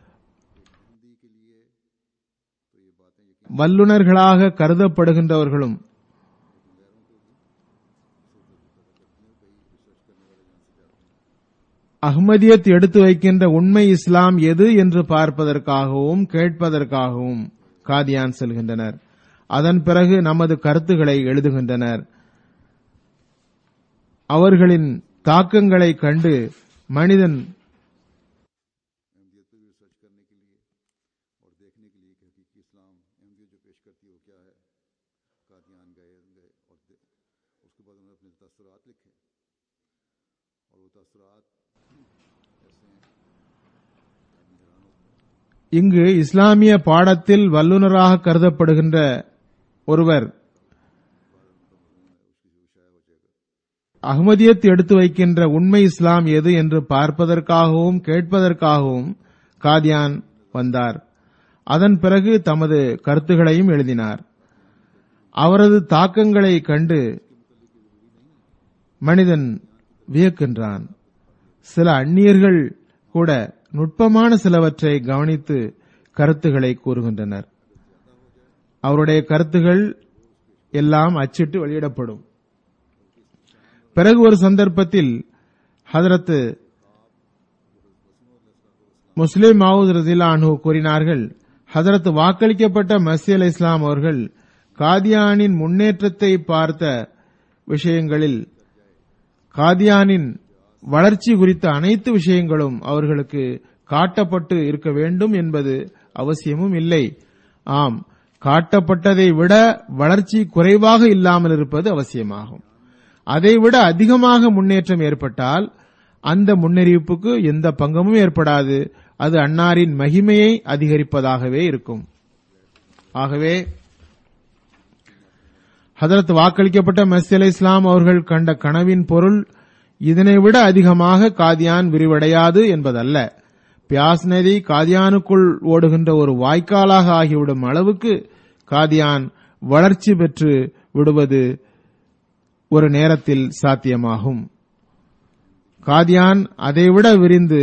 [SPEAKER 2] வல்லுநர்களாக கருதப்படுகின்றவர்களும் அஹ்மதியத் எடுத்து வைக்கின்ற உண்மை இஸ்லாம் எது என்று பார்ப்பதற்காகவும் கேட்பதற்காகவும் காதியான் செல்கின்றனர் அதன் பிறகு நமது கருத்துக்களை எழுதுகின்றனர் அவர்களின் தாக்கங்களை கண்டு மனிதன்
[SPEAKER 1] अहमदियत पर भी रिसर्च करने के लिए और देखने के लिए कि हकीकी इस्लाम अहमदियत जो पेश करती है वो क्या है कादियान गए गए और दे- उसके बाद उन्होंने अपने तसरात लिखे और वो तसरात ऐसे हैं
[SPEAKER 2] இங்கு இஸ்லாமிய பாடத்தில் வல்லுநராக கருதப்படுகின்ற ஒருவர் அகமதியத் எடுத்து வைக்கின்ற உண்மை இஸ்லாம் எது என்று பார்ப்பதற்காகவும் கேட்பதற்காகவும் காதியான் வந்தார் அதன் பிறகு தமது கருத்துகளையும் எழுதினார் அவரது தாக்கங்களை கண்டு மனிதன் வியக்கின்றான் சில அந்நியர்கள் கூட நுட்பமான சிலவற்றை கவனித்து கருத்துக்களை கூறுகின்றனர் அவருடைய கருத்துகள் எல்லாம் அச்சிட்டு வெளியிடப்படும் பிறகு ஒரு சந்தர்ப்பத்தில் ஹதரத்து முஸ்லிம் மாவூத் ரதிலானு கூறினார்கள் ஹதரத் வாக்களிக்கப்பட்ட மசி அல் இஸ்லாம் அவர்கள் காதியானின் முன்னேற்றத்தை பார்த்த விஷயங்களில் காதியானின் வளர்ச்சி குறித்த அனைத்து விஷயங்களும் அவர்களுக்கு காட்டப்பட்டு இருக்க வேண்டும் என்பது அவசியமும் இல்லை ஆம் காட்டப்பட்டதை விட வளர்ச்சி குறைவாக இல்லாமல் இருப்பது அவசியமாகும் அதைவிட அதிகமாக முன்னேற்றம் ஏற்பட்டால் அந்த முன்னறிவிப்புக்கு எந்த பங்கமும் ஏற்படாது அது அன்னாரின் மகிமையை அதிகரிப்பதாகவே இருக்கும் ஆகவே ஹதரத் வாக்களிக்கப்பட்ட மசி அலை இஸ்லாம் அவர்கள் கண்ட கனவின் பொருள் இதனை விட அதிகமாக காதியான் விரிவடையாது என்பதல்ல பியாஸ் நதி காதியானுக்குள் ஓடுகின்ற ஒரு வாய்க்காலாக ஆகிவிடும் அளவுக்கு காதியான் வளர்ச்சி பெற்று விடுவது ஒரு நேரத்தில் சாத்தியமாகும் காதியான் அதைவிட விரிந்து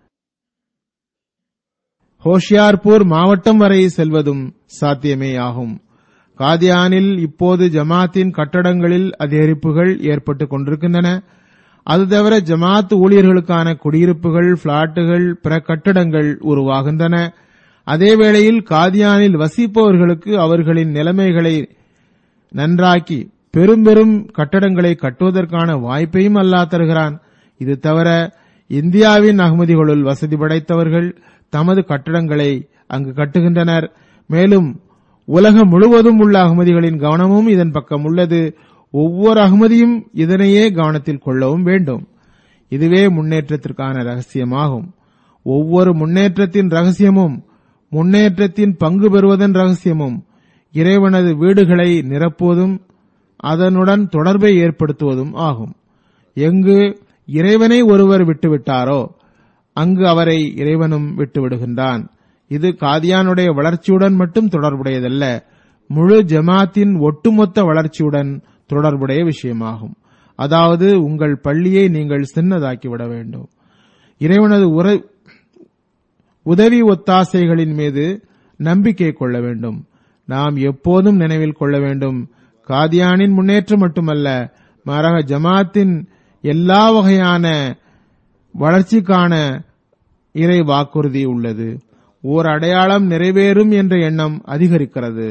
[SPEAKER 2] ஹோஷியார்பூர் மாவட்டம் வரை செல்வதும் சாத்தியமேயாகும் காதியானில் இப்போது ஜமாத்தின் கட்டடங்களில் அதிகரிப்புகள் ஏற்பட்டுக் கொண்டிருக்கின்றன அது தவிர ஜமாத் ஊழியர்களுக்கான குடியிருப்புகள் பிளாட்டுகள் பிற கட்டடங்கள் உருவாகின்றன அதேவேளையில் காதியானில் வசிப்பவர்களுக்கு அவர்களின் நிலைமைகளை நன்றாக்கி பெரும் பெரும் கட்டடங்களை கட்டுவதற்கான வாய்ப்பையும் அல்லாஹ் தருகிறான் இது தவிர இந்தியாவின் அகமதிகளுள் வசதி படைத்தவர்கள் தமது கட்டடங்களை அங்கு கட்டுகின்றனர் மேலும் உலகம் முழுவதும் உள்ள அகமதிகளின் கவனமும் இதன் பக்கம் உள்ளது ஒவ்வொரு அகமதியும் இதனையே கவனத்தில் கொள்ளவும் வேண்டும் இதுவே முன்னேற்றத்திற்கான ரகசியமாகும் ஒவ்வொரு முன்னேற்றத்தின் ரகசியமும் முன்னேற்றத்தின் பங்கு பெறுவதன் ரகசியமும் இறைவனது வீடுகளை நிரப்புவதும் அதனுடன் தொடர்பை ஏற்படுத்துவதும் ஆகும் எங்கு இறைவனை ஒருவர் விட்டுவிட்டாரோ அங்கு அவரை இறைவனும் விட்டுவிடுகின்றான் இது காதியானுடைய வளர்ச்சியுடன் மட்டும் தொடர்புடையதல்ல முழு ஜமாத்தின் ஒட்டுமொத்த வளர்ச்சியுடன் தொடர்புடைய விஷயமாகும் அதாவது உங்கள் பள்ளியை நீங்கள் சின்னதாக்கிவிட வேண்டும் இறைவனது உற- உதவி ஒத்தாசைகளின் மீது நம்பிக்கை கொள்ள வேண்டும் நாம் எப்போதும் நினைவில் கொள்ள வேண்டும் காதியானின் முன்னேற்றம் மட்டுமல்ல மாறாக ஜமாத்தின் எல்லா வகையான வளர்ச்சிக்கான இறை வாக்குறுதி உள்ளது ஓர் அடையாளம் நிறைவேறும் என்ற எண்ணம் அதிகரிக்கிறது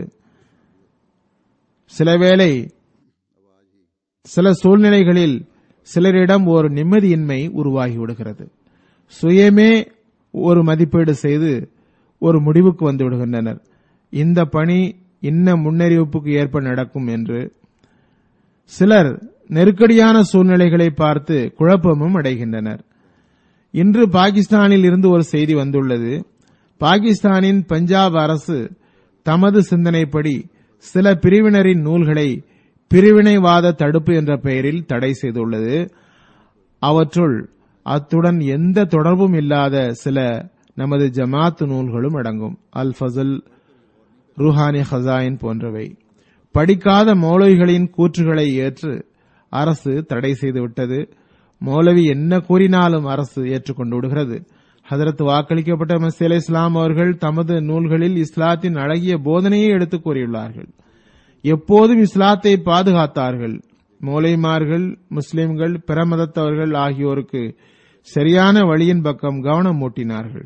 [SPEAKER 2] சிலவேளை சில சூழ்நிலைகளில் சிலரிடம் ஒரு நிம்மதியின்மை உருவாகிவிடுகிறது சுயமே ஒரு மதிப்பீடு செய்து ஒரு முடிவுக்கு வந்து விடுகின்றனர் இந்த பணி இன்ன முன்னறிவிப்புக்கு ஏற்ப நடக்கும் என்று சிலர் நெருக்கடியான சூழ்நிலைகளை பார்த்து குழப்பமும் அடைகின்றனர் இன்று பாகிஸ்தானில் இருந்து ஒரு செய்தி வந்துள்ளது பாகிஸ்தானின் பஞ்சாப் அரசு தமது சிந்தனைப்படி சில பிரிவினரின் நூல்களை பிரிவினைவாத தடுப்பு என்ற பெயரில் தடை செய்துள்ளது அவற்றுள் அத்துடன் எந்த தொடர்பும் இல்லாத சில நமது ஜமாத் நூல்களும் அடங்கும் அல் ஃபசல் ருஹானி ஹசாயின் போன்றவை படிக்காத மௌலவிகளின் கூற்றுகளை ஏற்று அரசு தடை செய்துவிட்டது மௌலவி என்ன கூறினாலும் அரசு ஏற்றுக்கொண்டு விடுகிறது ஹதரத் வாக்களிக்கப்பட்ட மசி அலை இஸ்லாம் அவர்கள் தமது நூல்களில் இஸ்லாத்தின் அழகிய போதனையை எடுத்துக் கூறியுள்ளார்கள் எப்போதும் இஸ்லாத்தை பாதுகாத்தார்கள் மௌலைமார்கள் முஸ்லிம்கள் பிற மதத்தவர்கள் ஆகியோருக்கு சரியான வழியின் பக்கம் கவனம் மூட்டினார்கள்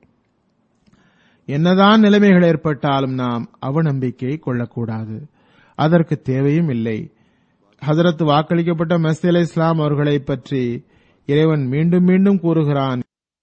[SPEAKER 2] என்னதான் நிலைமைகள் ஏற்பட்டாலும் நாம் அவநம்பிக்கை கொள்ளக்கூடாது அதற்கு தேவையும் இல்லை ஹதரத் வாக்களிக்கப்பட்ட மசி அலை இஸ்லாம் அவர்களை பற்றி இறைவன் மீண்டும் மீண்டும் கூறுகிறான்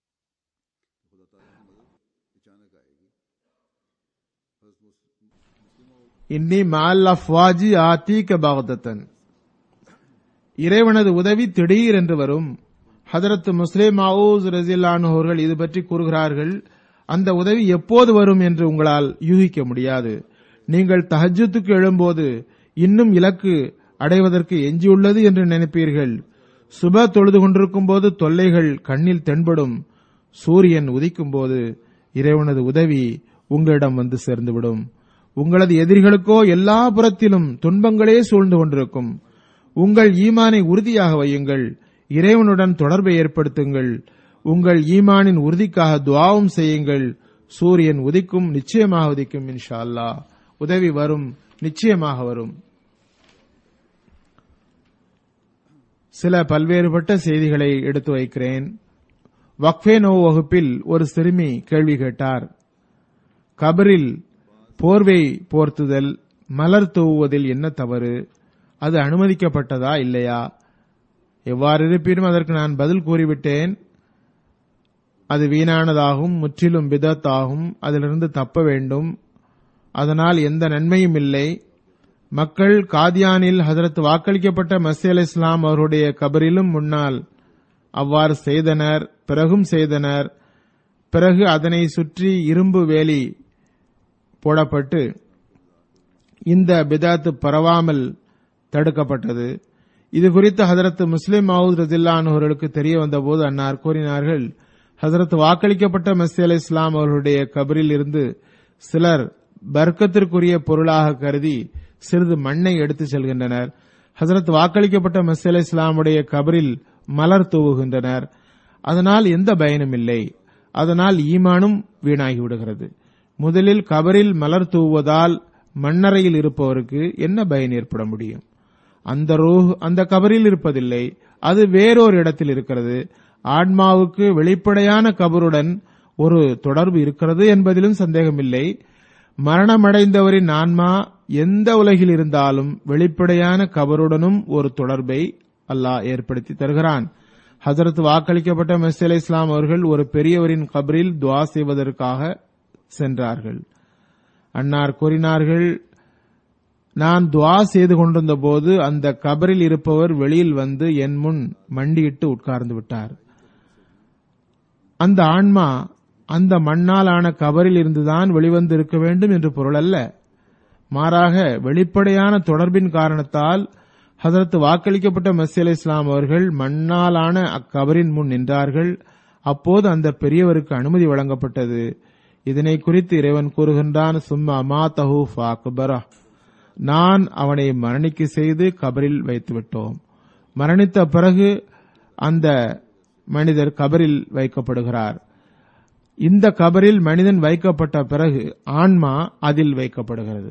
[SPEAKER 2] இன்னி மால் அஃப்வாஜி ஆத்தீக பாகதத்தன் இறைவனது உதவி திடீர் என்று வரும் ஹதரத் முஸ்லிம் மவுஸ் ரசிலான் அவர்கள் இது பற்றி கூறுகிறார்கள் அந்த உதவி எப்போது வரும் என்று உங்களால் யூகிக்க முடியாது நீங்கள் தஹஜ்ஜுத்துக்கு எழும்போது இன்னும் இலக்கு அடைவதற்கு எஞ்சியுள்ளது என்று நினைப்பீர்கள் சுப தொழுது கொண்டிருக்கும் போது தொல்லைகள் கண்ணில் தென்படும் சூரியன் உதிக்கும் போது இறைவனது உதவி உங்களிடம் வந்து சேர்ந்துவிடும் உங்களது எதிரிகளுக்கோ எல்லா புறத்திலும் துன்பங்களே சூழ்ந்து கொண்டிருக்கும் உங்கள் ஈமானை உறுதியாக வையுங்கள் இறைவனுடன் தொடர்பை ஏற்படுத்துங்கள் உங்கள் ஈமானின் உறுதிக்காக துவாவும் செய்யுங்கள் சூரியன் உதிக்கும் நிச்சயமாக உதிக்கும் இன்ஷா அல்லாஹ் உதவி வரும் நிச்சயமாக வரும் சில பல்வேறுபட்ட செய்திகளை எடுத்து வைக்கிறேன் வக்ஃபேனோ வகுப்பில் ஒரு சிறுமி கேள்வி கேட்டார் கபரில் போர்வை போர்த்துதல் மலர் தூவுவதில் என்ன தவறு அது அனுமதிக்கப்பட்டதா இல்லையா எவ்வாறு இருப்பினும் அதற்கு நான் பதில் கூறிவிட்டேன் அது வீணானதாகும் முற்றிலும் பிதத்தாகும் அதிலிருந்து தப்ப வேண்டும் அதனால் எந்த நன்மையும் இல்லை மக்கள் காதியானில் ஹதரத் வாக்களிக்கப்பட்ட மசி அலி இஸ்லாம் அவருடைய கபரிலும் முன்னால் அவ்வாறு செய்தனர் பிறகும் செய்தனர் பிறகு அதனை சுற்றி இரும்பு வேலி போடப்பட்டு இந்த பிதாத்து பரவாமல் தடுக்கப்பட்டது இது குறித்து ஹதரத் முஸ்லிம் மவுத் ரதில்லான் அவர்களுக்கு தெரிய வந்தபோது அன்னார் கூறினார்கள் ஹசரத் வாக்களிக்கப்பட்ட மசி அலி இஸ்லாம் அவர்களுடைய கபரில் இருந்து சிலர் பர்க்கத்திற்குரிய பொருளாக கருதி சிறிது மண்ணை எடுத்துச் செல்கின்றனர் ஹசரத் வாக்களிக்கப்பட்ட மசி அலி இஸ்லாமுடைய கபரில் மலர் தூவுகின்றனர் அதனால் எந்த பயனும் இல்லை அதனால் ஈமானும் வீணாகி விடுகிறது முதலில் கபரில் மலர் தூவுவதால் மண்ணறையில் இருப்பவருக்கு என்ன பயன் ஏற்பட முடியும் அந்த ரூஹ் அந்த கபரில் இருப்பதில்லை அது வேறொரு இடத்தில் இருக்கிறது ஆன்மாவுக்கு வெளிப்படையான கபருடன் ஒரு தொடர்பு இருக்கிறது என்பதிலும் சந்தேகமில்லை மரணமடைந்தவரின் ஆன்மா எந்த உலகில் இருந்தாலும் வெளிப்படையான கபருடனும் ஒரு தொடர்பை அல்லாஹ் ஏற்படுத்தி தருகிறான் ஹசரத் வாக்களிக்கப்பட்ட மெஸ் அலி இஸ்லாம் அவர்கள் ஒரு பெரியவரின் கபரில் துவா செய்வதற்காக சென்றார்கள் அன்னார் கூறினார்கள் நான் துவா செய்து கொண்டிருந்த போது அந்த கபரில் இருப்பவர் வெளியில் வந்து என் முன் மண்டியிட்டு உட்கார்ந்து விட்டார் அந்த ஆன்மா அந்த மண்ணாலான கபரில் இருந்துதான் வெளிவந்து இருக்க வேண்டும் என்று பொருள் அல்ல மாறாக வெளிப்படையான தொடர்பின் காரணத்தால் ஹசரத் வாக்களிக்கப்பட்ட மசி அலி இஸ்லாம் அவர்கள் மண்ணாலான அக்கபரின் முன் நின்றார்கள் அப்போது அந்த பெரியவருக்கு அனுமதி வழங்கப்பட்டது இதனை குறித்து இறைவன் கூறுகின்றான் சும்மா மா தஹூ அக்பரா நான் அவனை மரணிக்க செய்து கபரில் வைத்து விட்டோம் மரணித்த பிறகு அந்த மனிதர் கபரில் வைக்கப்படுகிறார் இந்த கபரில் மனிதன் வைக்கப்பட்ட பிறகு ஆன்மா அதில் வைக்கப்படுகிறது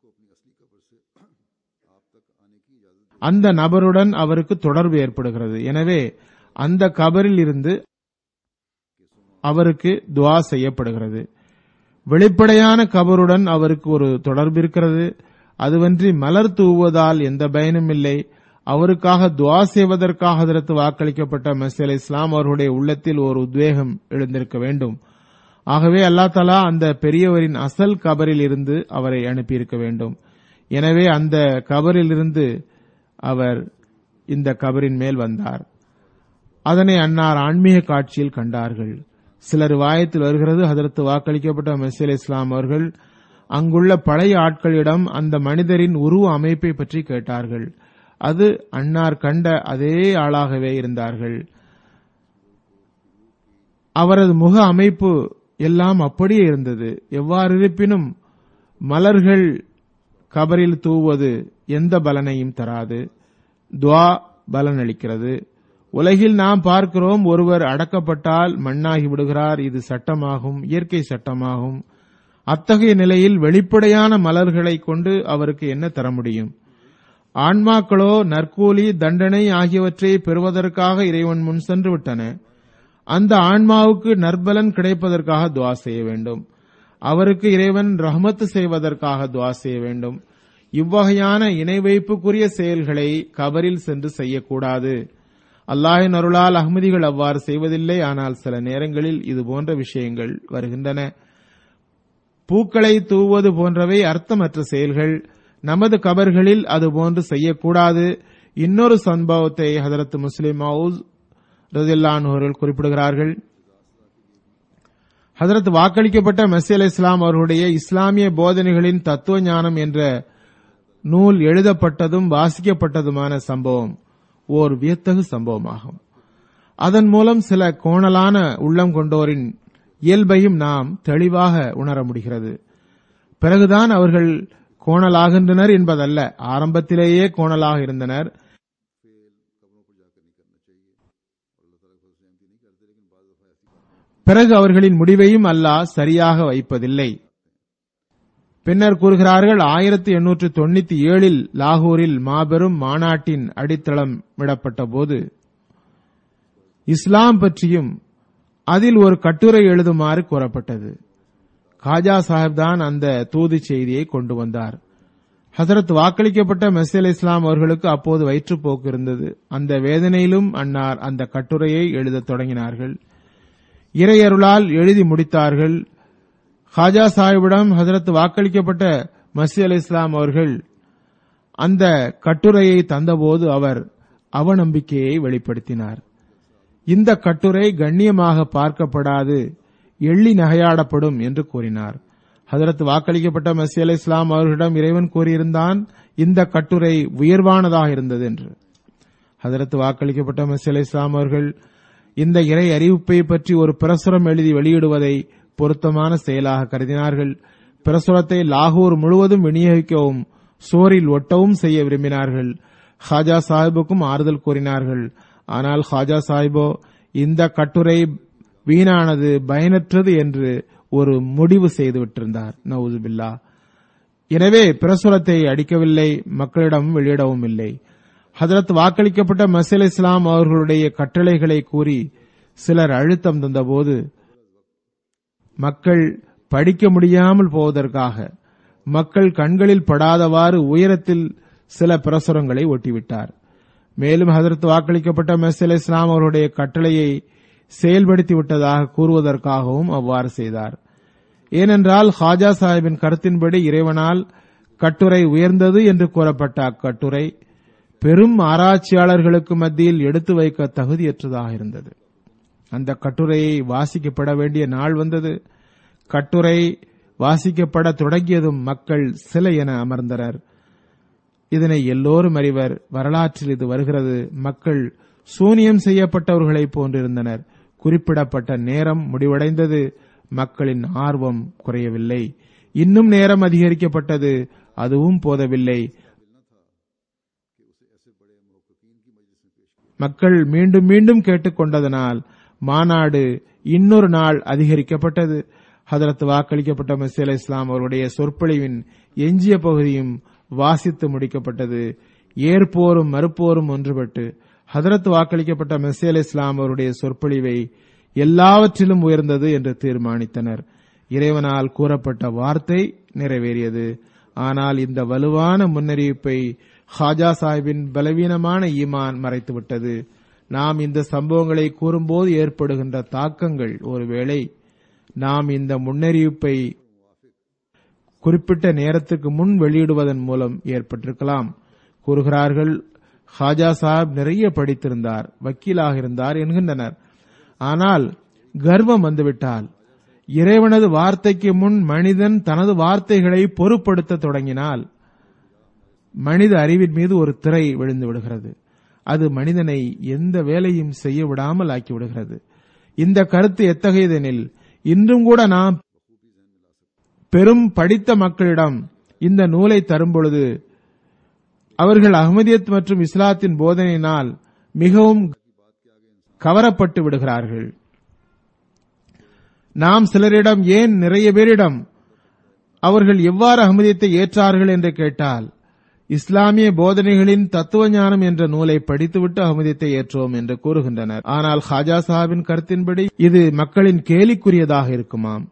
[SPEAKER 2] அந்த நபருடன் அவருக்கு தொடர்பு ஏற்படுகிறது எனவே அந்த கபரில் இருந்து அவருக்கு துவா செய்யப்படுகிறது வெளிப்படையான கபருடன் அவருக்கு ஒரு தொடர்பு இருக்கிறது அதுவன்றி மலர் தூவுவதால் எந்த பயனும் இல்லை அவருக்காக துவா செய்வதற்காக அதற்கு வாக்களிக்கப்பட்ட மசீல் இஸ்லாம் அவர்களுடைய உள்ளத்தில் ஒரு உத்வேகம் எழுந்திருக்க வேண்டும் ஆகவே அல்லா தலா அந்த பெரியவரின் அசல் கபரில் இருந்து அவரை அனுப்பியிருக்க வேண்டும் எனவே அந்த கபரில் இருந்து அவர் இந்த கபரின் மேல் வந்தார் அதனை அன்னார் ஆன்மீக காட்சியில் கண்டார்கள் சிலர் வாயத்தில் வருகிறது அதற்கு வாக்களிக்கப்பட்ட மெசேல் இஸ்லாம் அவர்கள் அங்குள்ள பழைய ஆட்களிடம் அந்த மனிதரின் உருவ அமைப்பை பற்றி கேட்டார்கள் அது அன்னார் கண்ட அதே ஆளாகவே இருந்தார்கள் அவரது முக அமைப்பு எல்லாம் அப்படியே இருந்தது எவ்வாறு இருப்பினும் மலர்கள் கபரில் தூவது எந்த பலனையும் தராது துவா பலனளிக்கிறது உலகில் நாம் பார்க்கிறோம் ஒருவர் அடக்கப்பட்டால் மண்ணாகி விடுகிறார் இது சட்டமாகும் இயற்கை சட்டமாகும் அத்தகைய நிலையில் வெளிப்படையான மலர்களை கொண்டு அவருக்கு என்ன தர முடியும் ஆன்மாக்களோ நற்கூலி தண்டனை ஆகியவற்றை பெறுவதற்காக இறைவன் முன் சென்று விட்டன அந்த ஆன்மாவுக்கு நற்பலன் கிடைப்பதற்காக துவா செய்ய வேண்டும் அவருக்கு இறைவன் ரஹமத்து செய்வதற்காக துவா செய்ய வேண்டும் இவ்வகையான இணை வைப்புக்குரிய செயல்களை கபரில் சென்று செய்யக்கூடாது அல்லாஹின் அருளால் அகமதிகள் அவ்வாறு செய்வதில்லை ஆனால் சில நேரங்களில் இது போன்ற விஷயங்கள் வருகின்றன பூக்களை தூவது போன்றவை அர்த்தமற்ற செயல்கள் நமது கபர்களில் அதுபோன்று செய்யக்கூடாது இன்னொரு சம்பவத்தை ஹதரத் முஸ்லிம் மவுஸ் ரதில்லான் அவர்கள் குறிப்பிடுகிறார்கள் ஹதரத் வாக்களிக்கப்பட்ட மெஸ்ஸி அலி இஸ்லாம் அவர்களுடைய இஸ்லாமிய போதனைகளின் தத்துவ ஞானம் என்ற நூல் எழுதப்பட்டதும் வாசிக்கப்பட்டதுமான சம்பவம் ஓர் வியத்தகு சம்பவமாகும் அதன் மூலம் சில கோணலான உள்ளம் கொண்டோரின் இயல்பையும் நாம் தெளிவாக உணர முடிகிறது பிறகுதான் அவர்கள் கோணலாகின்றனர் என்பதல்ல ஆரம்பத்திலேயே கோணலாக இருந்தனர் பிறகு அவர்களின் முடிவையும் அல்லாஹ் சரியாக வைப்பதில்லை பின்னர் கூறுகிறார்கள் ஆயிரத்தி எண்ணூற்று தொண்ணூத்தி ஏழில் லாகூரில் மாபெரும் மாநாட்டின் அடித்தளம் விடப்பட்ட போது இஸ்லாம் பற்றியும் அதில் ஒரு கட்டுரை எழுதுமாறு கூறப்பட்டது காஜா சாஹிப் தான் அந்த தூது செய்தியை கொண்டு வந்தார் ஹசரத் வாக்களிக்கப்பட்ட மெஸ்ஸல் இஸ்லாம் அவர்களுக்கு அப்போது வயிற்றுப்போக்கு இருந்தது அந்த வேதனையிலும் அன்னார் அந்த கட்டுரையை எழுதத் தொடங்கினார்கள் இறையருளால் எழுதி முடித்தார்கள் ஹாஜா சாஹிபிடம் ஹசரத் வாக்களிக்கப்பட்ட மசி அலி இஸ்லாம் அவர்கள் அந்த கட்டுரையை தந்தபோது அவர் அவநம்பிக்கையை வெளிப்படுத்தினார் இந்த கட்டுரை கண்ணியமாக பார்க்கப்படாது எள்ளி நகையாடப்படும் என்று கூறினார் ஹதரத் வாக்களிக்கப்பட்ட மசி அலி இஸ்லாம் அவர்களிடம் இறைவன் கூறியிருந்தான் இந்த கட்டுரை உயர்வானதாக இருந்தது என்று ஹதரத் வாக்களிக்கப்பட்ட மசி அலி இஸ்லாம் அவர்கள் இந்த இறை அறிவிப்பை பற்றி ஒரு பிரசுரம் எழுதி வெளியிடுவதை பொருத்தமான செயலாக கருதினார்கள் பிரசுரத்தை லாகூர் முழுவதும் விநியோகிக்கவும் சோரில் ஒட்டவும் செய்ய விரும்பினார்கள் ஹாஜா சாஹிபுக்கும் ஆறுதல் கூறினார்கள் ஆனால் ஹாஜா சாஹிபோ இந்த கட்டுரை வீணானது பயனற்றது என்று ஒரு முடிவு செய்துவிட்டிருந்தார் நவுதுபில்லா எனவே பிரசுரத்தை அடிக்கவில்லை மக்களிடம் வெளியிடவும் இல்லை ஹதரத் வாக்களிக்கப்பட்ட மசீல் இஸ்லாம் அவர்களுடைய கட்டளைகளை கூறி சிலர் அழுத்தம் தந்தபோது மக்கள் படிக்க முடியாமல் போவதற்காக மக்கள் கண்களில் படாதவாறு உயரத்தில் சில பிரசுரங்களை ஒட்டிவிட்டார் மேலும் ஹதரத் வாக்களிக்கப்பட்ட மெஸ்ஸல் இஸ்லாம் அவருடைய கட்டளையை செயல்படுத்தி விட்டதாக கூறுவதற்காகவும் அவ்வாறு செய்தார் ஏனென்றால் ஹாஜா சாஹிபின் கருத்தின்படி இறைவனால் கட்டுரை உயர்ந்தது என்று கூறப்பட்ட அக்கட்டுரை பெரும் ஆராய்ச்சியாளர்களுக்கு மத்தியில் எடுத்து வைக்க தகுதியற்றதாக இருந்தது அந்த கட்டுரையை வாசிக்கப்பட வேண்டிய நாள் வந்தது கட்டுரை வாசிக்கப்பட தொடங்கியதும் மக்கள் சிலை என அமர்ந்தனர் இதனை எல்லோரும் அறிவர் வரலாற்றில் இது வருகிறது மக்கள் சூனியம் செய்யப்பட்டவர்களைப் போன்றிருந்தனர் குறிப்பிடப்பட்ட நேரம் முடிவடைந்தது மக்களின் ஆர்வம் குறையவில்லை இன்னும் நேரம் அதிகரிக்கப்பட்டது அதுவும் போதவில்லை மக்கள் மீண்டும் மீண்டும் கேட்டுக்கொண்டதனால் மாநாடு இன்னொரு நாள் அதிகரிக்கப்பட்டது ஹதரத் வாக்களிக்கப்பட்ட மசி அலி இஸ்லாம் அவருடைய சொற்பொழிவின் எஞ்சிய பகுதியும் வாசித்து முடிக்கப்பட்டது ஏற்போரும் மறுப்போரும் ஒன்றுபட்டு ஹதரத் வாக்களிக்கப்பட்ட மெஸ்ஸி அலி இஸ்லாம் அவருடைய சொற்பொழிவை எல்லாவற்றிலும் உயர்ந்தது என்று தீர்மானித்தனர் இறைவனால் கூறப்பட்ட வார்த்தை நிறைவேறியது ஆனால் இந்த வலுவான முன்னறிவிப்பை ஹாஜா சாஹிபின் பலவீனமான ஈமான் மறைத்துவிட்டது நாம் இந்த சம்பவங்களை கூறும்போது ஏற்படுகின்ற தாக்கங்கள் ஒருவேளை நாம் இந்த முன்னறிவிப்பை குறிப்பிட்ட நேரத்துக்கு முன் வெளியிடுவதன் மூலம் ஏற்பட்டிருக்கலாம் கூறுகிறார்கள் ஹாஜா சாஹிப் நிறைய படித்திருந்தார் வக்கீலாக இருந்தார் என்கின்றனர் ஆனால் கர்வம் வந்துவிட்டால் இறைவனது வார்த்தைக்கு முன் மனிதன் தனது வார்த்தைகளை பொருட்படுத்த தொடங்கினால் மனித அறிவின் மீது ஒரு திரை விழுந்து விடுகிறது அது மனிதனை எந்த வேலையும் செய்ய விடாமல் ஆக்கிவிடுகிறது இந்த கருத்து எத்தகையதெனில் இன்றும் கூட நாம் பெரும் படித்த மக்களிடம் இந்த நூலை தரும்பொழுது அவர்கள் அகமதியத் மற்றும் இஸ்லாத்தின் போதனையினால் மிகவும் கவரப்பட்டு விடுகிறார்கள் நாம் சிலரிடம் ஏன் நிறைய பேரிடம் அவர்கள் எவ்வாறு அகமதியத்தை ஏற்றார்கள் என்று கேட்டால் இஸ்லாமிய போதனைகளின் தத்துவ ஞானம் என்ற நூலை படித்துவிட்டு அகமதியத்தை ஏற்றோம் என்று கூறுகின்றனர் ஆனால் ஹாஜா சாஹிபின் கருத்தின்படி இது மக்களின் கேலிக்குரியதாக இருக்குமாம்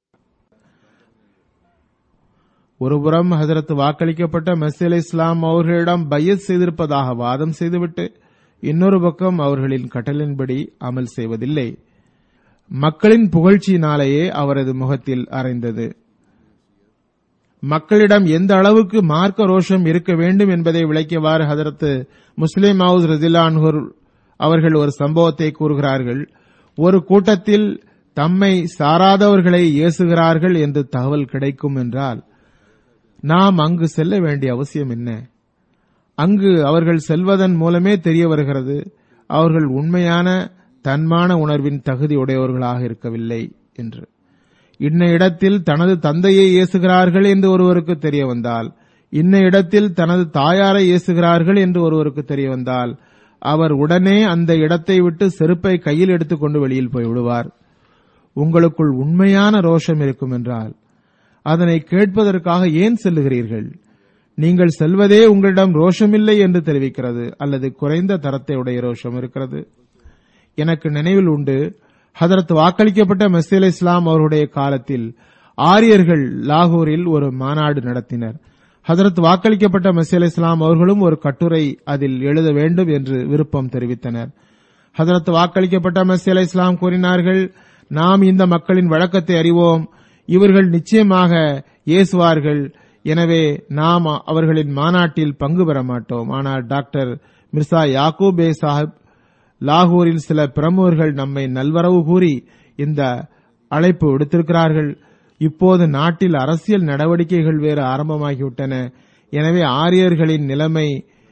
[SPEAKER 2] ஒருபுறம் ஹசரத் வாக்களிக்கப்பட்ட மெஸ்ஸில் இஸ்லாம் அவர்களிடம் பையத் செய்திருப்பதாக வாதம் செய்துவிட்டு இன்னொரு பக்கம் அவர்களின் கட்டளின்படி அமல் செய்வதில்லை மக்களின் புகழ்ச்சியினாலேயே அவரது முகத்தில் அறைந்தது மக்களிடம் எந்த அளவுக்கு மார்க்க ரோஷம் இருக்க வேண்டும் என்பதை விளக்கியவாறு ஹதரத் முஸ்லிம் ஹவுஸ் ரசிலான்ஹூர் அவர்கள் ஒரு சம்பவத்தை கூறுகிறார்கள் ஒரு கூட்டத்தில் தம்மை சாராதவர்களை ஏசுகிறார்கள் என்று தகவல் கிடைக்கும் என்றால் நாம் அங்கு செல்ல வேண்டிய அவசியம் என்ன அங்கு அவர்கள் செல்வதன் மூலமே தெரிய வருகிறது அவர்கள் உண்மையான தன்மான உணர்வின் தகுதி உடையவர்களாக இருக்கவில்லை என்று இன்ன இடத்தில் தனது தந்தையை ஏசுகிறார்கள் என்று ஒருவருக்கு தெரிய வந்தால் இன்ன இடத்தில் தனது தாயாரை ஏசுகிறார்கள் என்று ஒருவருக்கு தெரிய வந்தால் அவர் உடனே அந்த இடத்தை விட்டு செருப்பை கையில் எடுத்துக்கொண்டு வெளியில் போய் விடுவார் உங்களுக்குள் உண்மையான ரோஷம் இருக்கும் என்றால் அதனை கேட்பதற்காக ஏன் செல்லுகிறீர்கள் நீங்கள் செல்வதே உங்களிடம் ரோஷமில்லை என்று தெரிவிக்கிறது அல்லது குறைந்த தரத்தை உடைய ரோஷம் இருக்கிறது எனக்கு நினைவில் உண்டு ஹதரத் வாக்களிக்கப்பட்ட மெஸ்ஸில் இஸ்லாம் அவருடைய காலத்தில் ஆரியர்கள் லாகூரில் ஒரு மாநாடு நடத்தினர் ஹதரத் வாக்களிக்கப்பட்ட மெஸ்ஸில் இஸ்லாம் அவர்களும் ஒரு கட்டுரை அதில் எழுத வேண்டும் என்று விருப்பம் தெரிவித்தனர் ஹதரத் வாக்களிக்கப்பட்ட மெஸ்ஸில் இஸ்லாம் கூறினார்கள் நாம் இந்த மக்களின் வழக்கத்தை அறிவோம் இவர்கள் நிச்சயமாக ஏசுவார்கள் எனவே நாம் அவர்களின் மாநாட்டில் பங்கு பெற மாட்டோம் ஆனால் டாக்டர் மிர்சா யாக்கூபே சாஹிப் லாகூரில் சில பிரமுகர்கள் நம்மை நல்வரவு கூறி இந்த அழைப்பு விடுத்திருக்கிறார்கள் இப்போது நாட்டில் அரசியல் நடவடிக்கைகள் வேறு ஆரம்பமாகிவிட்டன எனவே ஆரியர்களின் நிலைமை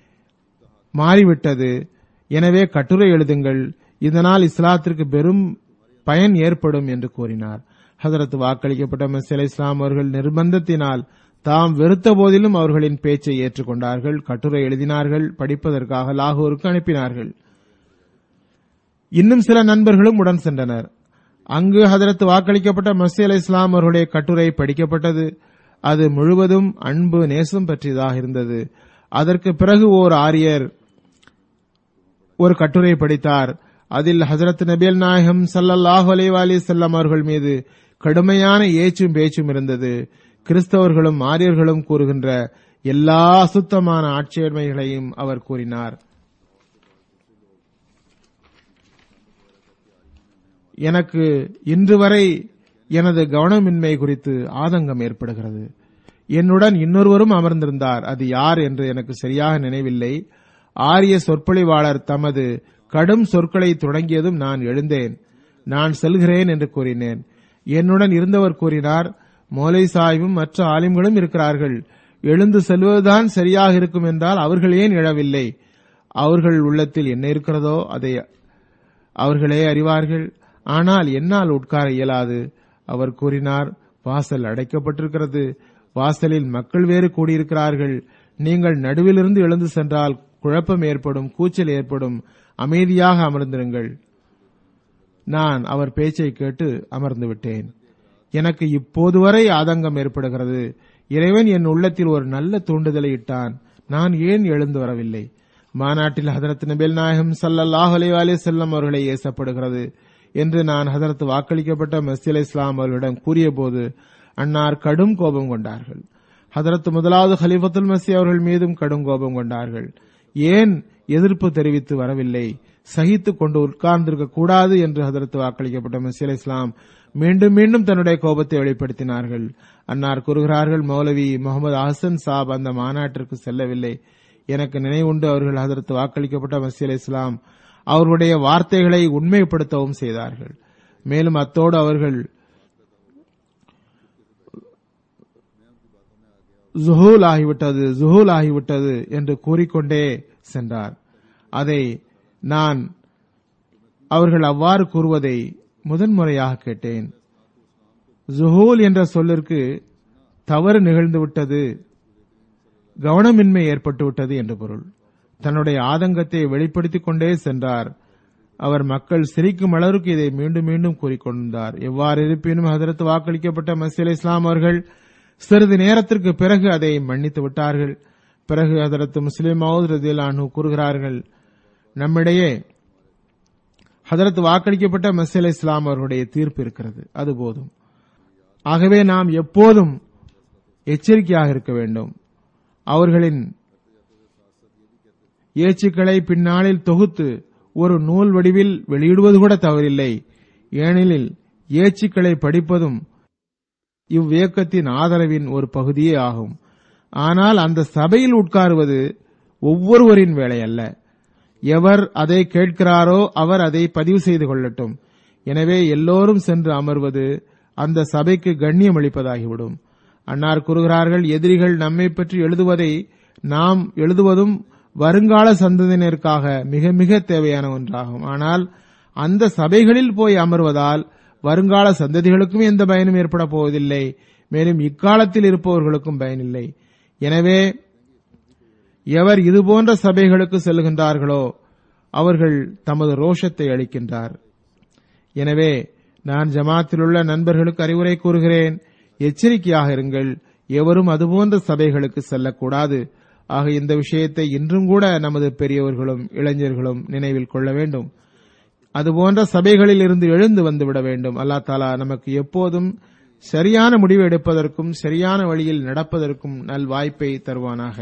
[SPEAKER 2] மாறிவிட்டது எனவே கட்டுரை எழுதுங்கள் இதனால் இஸ்லாத்திற்கு பெரும் பயன் ஏற்படும் என்று கூறினார் ஹசரத் வாக்களிக்கப்பட்ட மெஸ்ஸல் இஸ்லாம் அவர்கள் நிர்பந்தத்தினால் தாம் வெறுத்த போதிலும் அவர்களின் பேச்சை ஏற்றுக்கொண்டார்கள் கட்டுரை எழுதினார்கள் படிப்பதற்காக லாகூருக்கு அனுப்பினார்கள் இன்னும் சில நண்பர்களும் உடன் சென்றனர் அங்கு ஹதரத் வாக்களிக்கப்பட்ட மசி அலை இஸ்லாம் அவர்களுடைய கட்டுரை படிக்கப்பட்டது அது முழுவதும் அன்பு நேசம் பற்றியதாக இருந்தது அதற்கு பிறகு ஓர் ஆரியர் ஒரு கட்டுரை படித்தார் அதில் ஹசரத் நபியல் நாயகம் சல்லல்லாஹு அலைவாலி செல்லம் அவர்கள் மீது கடுமையான ஏச்சும் பேச்சும் இருந்தது கிறிஸ்தவர்களும் ஆரியர்களும் கூறுகின்ற எல்லா அசுத்தமான ஆட்சேர்மைகளையும் அவர் கூறினார் எனக்கு இன்று வரை எனது கவனமின்மை குறித்து ஆதங்கம் ஏற்படுகிறது என்னுடன் இன்னொருவரும் அமர்ந்திருந்தார் அது யார் என்று எனக்கு சரியாக நினைவில்லை ஆரிய சொற்பொழிவாளர் தமது கடும் சொற்களை தொடங்கியதும் நான் எழுந்தேன் நான் செல்கிறேன் என்று கூறினேன் என்னுடன் இருந்தவர் கூறினார் மோலை சாய்வும் மற்ற ஆலிம்களும் இருக்கிறார்கள் எழுந்து செல்வதுதான் சரியாக இருக்கும் என்றால் அவர்கள் ஏன் எழவில்லை அவர்கள் உள்ளத்தில் என்ன இருக்கிறதோ அதை அவர்களே அறிவார்கள் ஆனால் என்னால் உட்கார இயலாது அவர் கூறினார் வாசல் அடைக்கப்பட்டிருக்கிறது வாசலில் மக்கள் வேறு கூடியிருக்கிறார்கள் நீங்கள் நடுவிலிருந்து எழுந்து சென்றால் குழப்பம் ஏற்படும் கூச்சல் ஏற்படும் அமைதியாக அமர்ந்திருங்கள் நான் அவர் பேச்சை கேட்டு அமர்ந்து விட்டேன் எனக்கு இப்போது வரை ஆதங்கம் ஏற்படுகிறது இறைவன் என் உள்ளத்தில் ஒரு நல்ல தூண்டுதலை இட்டான் நான் ஏன் எழுந்து வரவில்லை மாநாட்டில் ஹதரத் நபேல் நாயகம் சல்லல்லாஹ் அலைவாலே செல்லம் அவர்களை ஏசப்படுகிறது என்று நான் ஹதரத் வாக்களிக்கப்பட்ட மசில் இஸ்லாம் அவர்களிடம் கூறியபோது அன்னார் கடும் கோபம் கொண்டார்கள் ஹதரத் முதலாவது ஹலிஃபத்துல் மசி அவர்கள் மீதும் கடும் கோபம் கொண்டார்கள் ஏன் எதிர்ப்பு தெரிவித்து வரவில்லை சகித்துக் கொண்டு உட்கார்ந்திருக்க கூடாது என்று ஹதரத் வாக்களிக்கப்பட்ட மசில் இஸ்லாம் மீண்டும் மீண்டும் தன்னுடைய கோபத்தை வெளிப்படுத்தினார்கள் அன்னார் கூறுகிறார்கள் மௌலவி முகமது அஹசன் சாப் அந்த மாநாட்டிற்கு செல்லவில்லை எனக்கு நினைவுண்டு அவர்கள் அதற்கு வாக்களிக்கப்பட்ட மசில் இஸ்லாம் அவர்களுடைய வார்த்தைகளை உண்மைப்படுத்தவும் செய்தார்கள் மேலும் அத்தோடு அவர்கள் ஜுஹூல் ஆகிவிட்டது ஜுஹூல் ஆகிவிட்டது என்று கூறிக்கொண்டே சென்றார் அதை நான் அவர்கள் அவ்வாறு கூறுவதை முதன்முறையாக கேட்டேன் ஜுஹூல் என்ற சொல்லிற்கு தவறு நிகழ்ந்துவிட்டது கவனமின்மை ஏற்பட்டுவிட்டது என்று பொருள் தன்னுடைய ஆதங்கத்தை வெளிப்படுத்திக் கொண்டே சென்றார் அவர் மக்கள் சிரிக்கும் அளவுக்கு இதை மீண்டும் மீண்டும் கூறிக்கொண்டார் எவ்வாறு இருப்பினும் ஹதரத் வாக்களிக்கப்பட்ட மசீல் இஸ்லாம் அவர்கள் சிறிது நேரத்திற்கு பிறகு அதை மன்னித்து விட்டார்கள் பிறகு ஹதரத் முஸ்லிம் மவுத் ரதிலானு கூறுகிறார்கள் நம்மிடையே ஹதரத் வாக்களிக்கப்பட்ட மசீல் இஸ்லாம் அவர்களுடைய தீர்ப்பு இருக்கிறது அது போதும் ஆகவே நாம் எப்போதும் எச்சரிக்கையாக இருக்க வேண்டும் அவர்களின் ஏச்சுக்களை பின்னாளில் தொகுத்து ஒரு நூல் வடிவில் வெளியிடுவது கூட தவறில்லை ஏனெனில் ஏச்சுக்களை படிப்பதும் இவ்வியக்கத்தின் ஆதரவின் ஒரு பகுதியே ஆகும் ஆனால் அந்த சபையில் உட்காருவது ஒவ்வொருவரின் வேலை அல்ல எவர் அதை கேட்கிறாரோ அவர் அதை பதிவு செய்து கொள்ளட்டும் எனவே எல்லோரும் சென்று அமர்வது அந்த சபைக்கு கண்ணியம் அளிப்பதாகிவிடும் அன்னார் கூறுகிறார்கள் எதிரிகள் நம்மை பற்றி எழுதுவதை நாம் எழுதுவதும் வருங்கால சந்ததியினருக்காக மிக மிக தேவையான ஒன்றாகும் ஆனால் அந்த சபைகளில் போய் அமர்வதால் வருங்கால சந்ததிகளுக்கும் எந்த பயனும் ஏற்பட போவதில்லை மேலும் இக்காலத்தில் இருப்பவர்களுக்கும் பயனில்லை எனவே எவர் இதுபோன்ற சபைகளுக்கு செல்கின்றார்களோ அவர்கள் தமது ரோஷத்தை அளிக்கின்றார் எனவே நான் ஜமாத்தில் உள்ள நண்பர்களுக்கு அறிவுரை கூறுகிறேன் எச்சரிக்கையாக இருங்கள் எவரும் அதுபோன்ற சபைகளுக்கு செல்லக்கூடாது ஆக இந்த விஷயத்தை இன்றும் கூட நமது பெரியவர்களும் இளைஞர்களும் நினைவில் கொள்ள வேண்டும் அதுபோன்ற சபைகளில் இருந்து எழுந்து வந்துவிட வேண்டும் அல்லா தாலா நமக்கு எப்போதும் சரியான முடிவு எடுப்பதற்கும் சரியான வழியில் நடப்பதற்கும் நல் வாய்ப்பை தருவானாக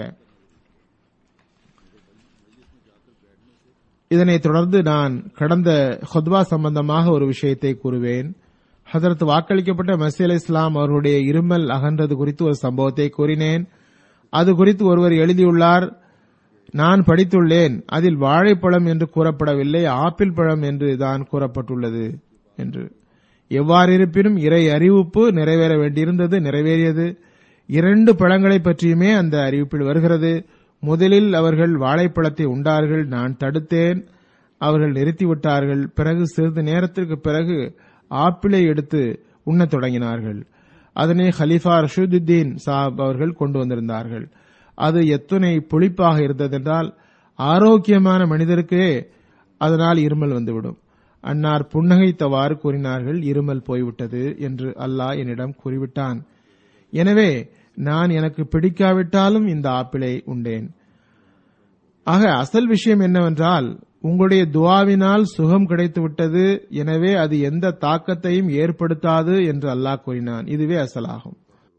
[SPEAKER 2] இதனைத் தொடர்ந்து நான் கடந்த ஹொத்வா சம்பந்தமாக ஒரு விஷயத்தை கூறுவேன் ஹதரத் வாக்களிக்கப்பட்ட மசி அலி இஸ்லாம் அவர்களுடைய இருமல் அகன்றது குறித்து ஒரு சம்பவத்தை கூறினேன் அது குறித்து ஒருவர் எழுதியுள்ளார் நான் படித்துள்ளேன் அதில் வாழைப்பழம் என்று கூறப்படவில்லை ஆப்பிள் பழம் என்று தான் கூறப்பட்டுள்ளது என்று எவ்வாறு இருப்பினும் இறை அறிவிப்பு நிறைவேற வேண்டியிருந்தது நிறைவேறியது இரண்டு பழங்களை பற்றியுமே அந்த அறிவிப்பில் வருகிறது முதலில் அவர்கள் வாழைப்பழத்தை உண்டார்கள் நான் தடுத்தேன் அவர்கள் நிறுத்திவிட்டார்கள் பிறகு சிறிது நேரத்திற்கு பிறகு ஆப்பிளை எடுத்து உண்ணத் தொடங்கினார்கள் அதனை ஹலிஃபா ரஷீதுத்தீன் சாப் அவர்கள் கொண்டு வந்திருந்தார்கள் அது எத்தனை புளிப்பாக இருந்ததென்றால் ஆரோக்கியமான மனிதருக்கே அதனால் இருமல் வந்துவிடும் அன்னார் புன்னகைத்தவாறு கூறினார்கள் இருமல் போய்விட்டது என்று அல்லாஹ் என்னிடம் கூறிவிட்டான் எனவே நான் எனக்கு பிடிக்காவிட்டாலும் இந்த ஆப்பிளை உண்டேன் ஆக அசல் விஷயம் என்னவென்றால் உங்களுடைய துவாவினால் சுகம் கிடைத்து விட்டது எனவே அது எந்த தாக்கத்தையும் ஏற்படுத்தாது என்று அல்லாஹ் கூறினான் இதுவே அசலாகும்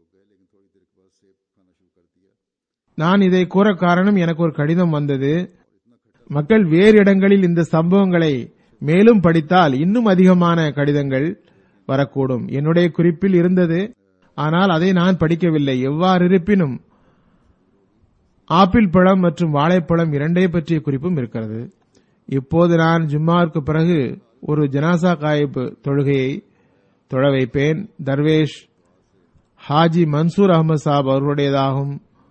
[SPEAKER 2] நான் இதை கூற காரணம் எனக்கு ஒரு கடிதம் வந்தது மக்கள் வேறு இடங்களில் இந்த சம்பவங்களை மேலும் படித்தால் இன்னும் அதிகமான கடிதங்கள் வரக்கூடும் என்னுடைய குறிப்பில் இருந்தது ஆனால் அதை நான் படிக்கவில்லை எவ்வாறு இருப்பினும் ஆப்பிள் பழம் மற்றும் வாழைப்பழம் இரண்டே பற்றிய குறிப்பும் இருக்கிறது இப்போது நான் ஜும்மாவிற்கு பிறகு ஒரு ஜனாசா காயிப் தொழுகையை தொழ வைப்பேன் தர்வேஷ் ஹாஜி மன்சூர் அகமது சாப் அவர்களுடையதாகும்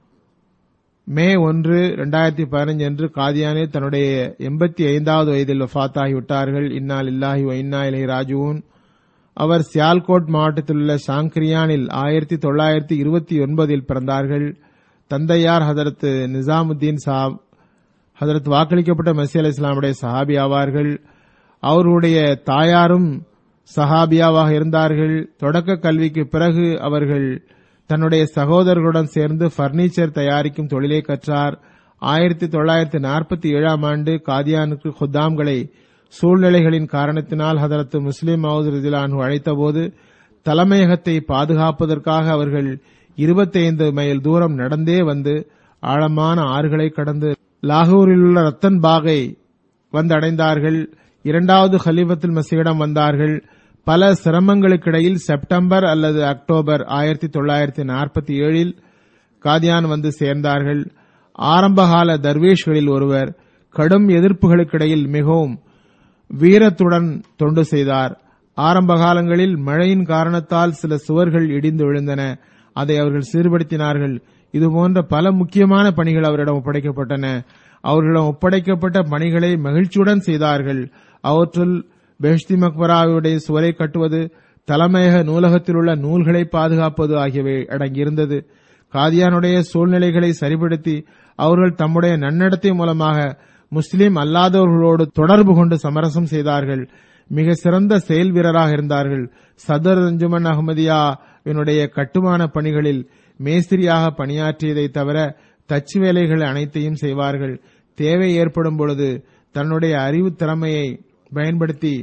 [SPEAKER 2] மே ஒன்று இரண்டாயிரத்தி பதினஞ்சு அன்று காதியானில் தன்னுடைய எண்பத்தி ஐந்தாவது வயதில் வஃத்தாகிவிட்டார்கள் இன்னால் இல்லாஹி இன்னா இலை ராஜுவூன் அவர் சியால்கோட் மாவட்டத்தில் உள்ள சாங்கிரியானில் ஆயிரத்தி தொள்ளாயிரத்தி இருபத்தி ஒன்பதில் பிறந்தார்கள் தந்தையார் ஹதரத் நிசாமுத்தீன் சாப் ஹதரத் வாக்களிக்கப்பட்ட மசி அலி இஸ்லாமுடைய சஹாபி ஆவார்கள் அவர்களுடைய தாயாரும் சஹாபியாவாக இருந்தார்கள் தொடக்க கல்விக்கு பிறகு அவர்கள் தன்னுடைய சகோதரர்களுடன் சேர்ந்து பர்னிச்சர் தயாரிக்கும் தொழிலை கற்றார் ஆயிரத்தி தொள்ளாயிரத்தி நாற்பத்தி ஏழாம் ஆண்டு காதியானுக்கு குத்தாம்களை சூழ்நிலைகளின் காரணத்தினால் ஹதரத் முஸ்லிம் மவுத் ரிதிலானு அழைத்தபோது தலைமையகத்தை பாதுகாப்பதற்காக அவர்கள் இருபத்தைந்து மைல் தூரம் நடந்தே வந்து ஆழமான ஆறுகளை கடந்து லாகூரில் உள்ள ரத்தன் பாகை வந்தடைந்தார்கள் இரண்டாவது ஹலீஃபத்துல் மசீடம் வந்தார்கள் பல சிரமங்களுக்கிடையில் செப்டம்பர் அல்லது அக்டோபர் ஆயிரத்தி தொள்ளாயிரத்தி நாற்பத்தி ஏழில் காதியான் வந்து சேர்ந்தார்கள் ஆரம்பகால தர்வேஷ்களில் ஒருவர் கடும் எதிர்ப்புகளுக்கிடையில் மிகவும் வீரத்துடன் தொண்டு செய்தார் ஆரம்ப காலங்களில் மழையின் காரணத்தால் சில சுவர்கள் இடிந்து விழுந்தன அதை அவர்கள் சீர்படுத்தினார்கள் இதுபோன்ற பல முக்கியமான பணிகள் அவரிடம் ஒப்படைக்கப்பட்டன அவர்களிடம் ஒப்படைக்கப்பட்ட பணிகளை மகிழ்ச்சியுடன் செய்தார்கள் அவற்றுள் பெஹ்தி மக்பராவுடைய சுவரை கட்டுவது தலைமையக நூலகத்தில் உள்ள நூல்களை பாதுகாப்பது ஆகியவை அடங்கியிருந்தது காதியானுடைய சூழ்நிலைகளை சரிப்படுத்தி அவர்கள் தம்முடைய நன்னடத்தை மூலமாக முஸ்லிம் அல்லாதவர்களோடு தொடர்பு கொண்டு சமரசம் செய்தார்கள் மிக சிறந்த செயல் வீரராக இருந்தார்கள் சதர் அஞ்சுமன் அகமதியாவினுடைய கட்டுமான பணிகளில் மேஸ்திரியாக பணியாற்றியதை தவிர தச்சு வேலைகள் அனைத்தையும் செய்வார்கள் தேவை ஏற்படும் பொழுது தன்னுடைய அறிவு திறமையை பயன்படுத்தி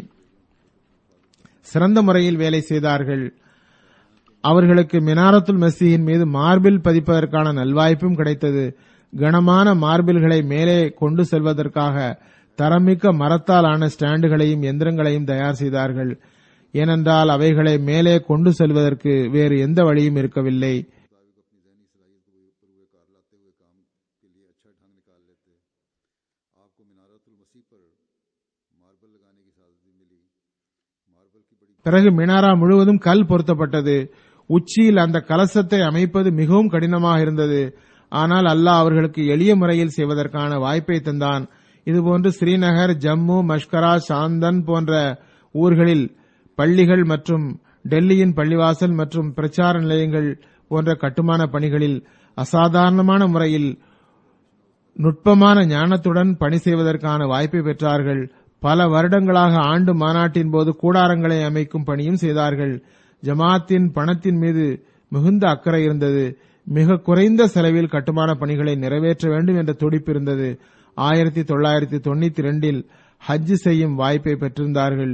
[SPEAKER 2] சிறந்த முறையில் வேலை செய்தார்கள் அவர்களுக்கு மினாரத்துல் மசீயின் மீது மார்பில் பதிப்பதற்கான நல்வாய்ப்பும் கிடைத்தது கனமான மார்பில்களை மேலே கொண்டு செல்வதற்காக தரமிக்க மரத்தால் ஆன ஸ்டாண்டுகளையும் எந்திரங்களையும் தயார் செய்தார்கள் ஏனென்றால் அவைகளை மேலே கொண்டு செல்வதற்கு வேறு எந்த வழியும் இருக்கவில்லை
[SPEAKER 1] आपको मिनारतुल मसीह पर मार्बल लगाने की इजाजत भी मिली मार्बल
[SPEAKER 2] பிறகு மினாரா முழுவதும் கல் பொருத்தப்பட்டது உச்சியில் அந்த கலசத்தை அமைப்பது மிகவும் கடினமாக இருந்தது ஆனால் அல்லாஹ் அவர்களுக்கு எளிய முறையில் செய்வதற்கான வாய்ப்பை தந்தான் இதுபோன்று ஸ்ரீநகர் ஜம்மு மஷ்கரா சாந்தன் போன்ற ஊர்களில் பள்ளிகள் மற்றும் டெல்லியின் பள்ளிவாசல் மற்றும் பிரச்சார நிலையங்கள் போன்ற கட்டுமான பணிகளில் அசாதாரணமான முறையில் நுட்பமான ஞானத்துடன் பணி செய்வதற்கான வாய்ப்பை பெற்றார்கள் பல வருடங்களாக ஆண்டு மாநாட்டின் போது கூடாரங்களை அமைக்கும் பணியும் செய்தார்கள் ஜமாத்தின் பணத்தின் மீது மிகுந்த அக்கறை இருந்தது மிக குறைந்த செலவில் கட்டுமான பணிகளை நிறைவேற்ற வேண்டும் என்ற துடிப்பு இருந்தது ஆயிரத்தி தொள்ளாயிரத்தி தொண்ணூத்தி ரெண்டில் ஹஜ் செய்யும் வாய்ப்பை பெற்றிருந்தார்கள்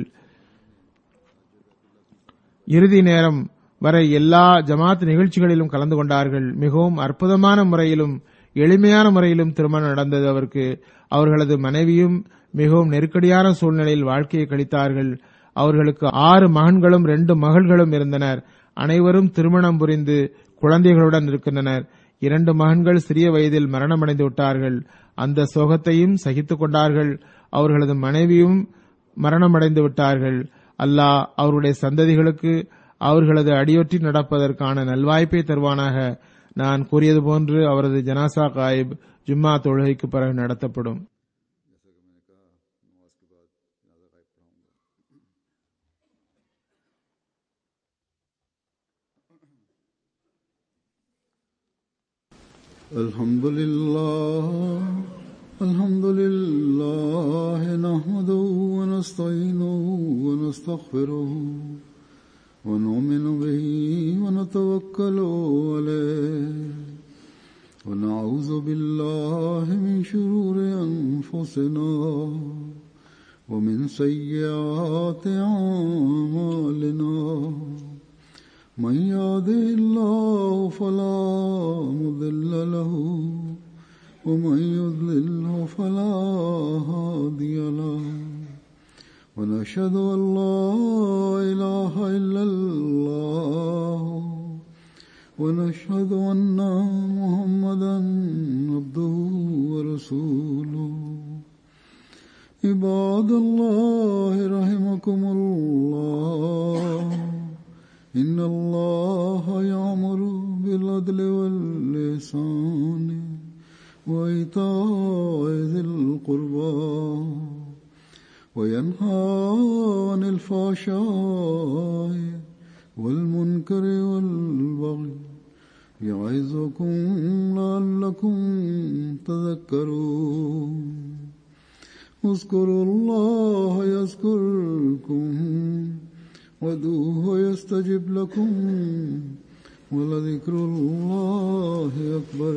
[SPEAKER 2] இறுதி நேரம் வரை எல்லா ஜமாத் நிகழ்ச்சிகளிலும் கலந்து கொண்டார்கள் மிகவும் அற்புதமான முறையிலும் எளிமையான முறையிலும் திருமணம் நடந்தது அவருக்கு அவர்களது மனைவியும் மிகவும் நெருக்கடியான சூழ்நிலையில் வாழ்க்கையை கழித்தார்கள் அவர்களுக்கு ஆறு மகன்களும் ரெண்டு மகள்களும் இருந்தனர் அனைவரும் திருமணம் புரிந்து குழந்தைகளுடன் இருக்கின்றனர் இரண்டு மகன்கள் சிறிய வயதில் மரணமடைந்து விட்டார்கள் அந்த சோகத்தையும் சகித்துக் கொண்டார்கள் அவர்களது மனைவியும் மரணமடைந்து விட்டார்கள் அல்லாஹ் அவருடைய சந்ததிகளுக்கு அவர்களது அடியொற்றி நடப்பதற்கான நல்வாய்ப்பை தருவானாக நான் கூறியது போன்று அவரது ஜனாசா காயிப் ஜும்மா தொழுகைக்கு பிறகு நடத்தப்படும்
[SPEAKER 1] الحمد لله الحمد لله نحمده ونستعينه ونستغفره ونؤمن به ونتوكل عليه ونعوذ بالله من شرور أنفسنا ومن سيئات أعمالنا من يهده الله فلا مضل له ومن يضلله فلا هادي له ونشهد أن لا إله إلا الله ونشهد أن محمدا عبده ورسوله عباد الله رحمكم الله إن الله يأمر بالعدل واللسان وإيتاء ذي القربى وينهى عن الفحشاء والمنكر والبغي يعظكم لعلكم تذكرون اذكروا الله يذكركم وادعوه يستجب لكم ولذكر الله أكبر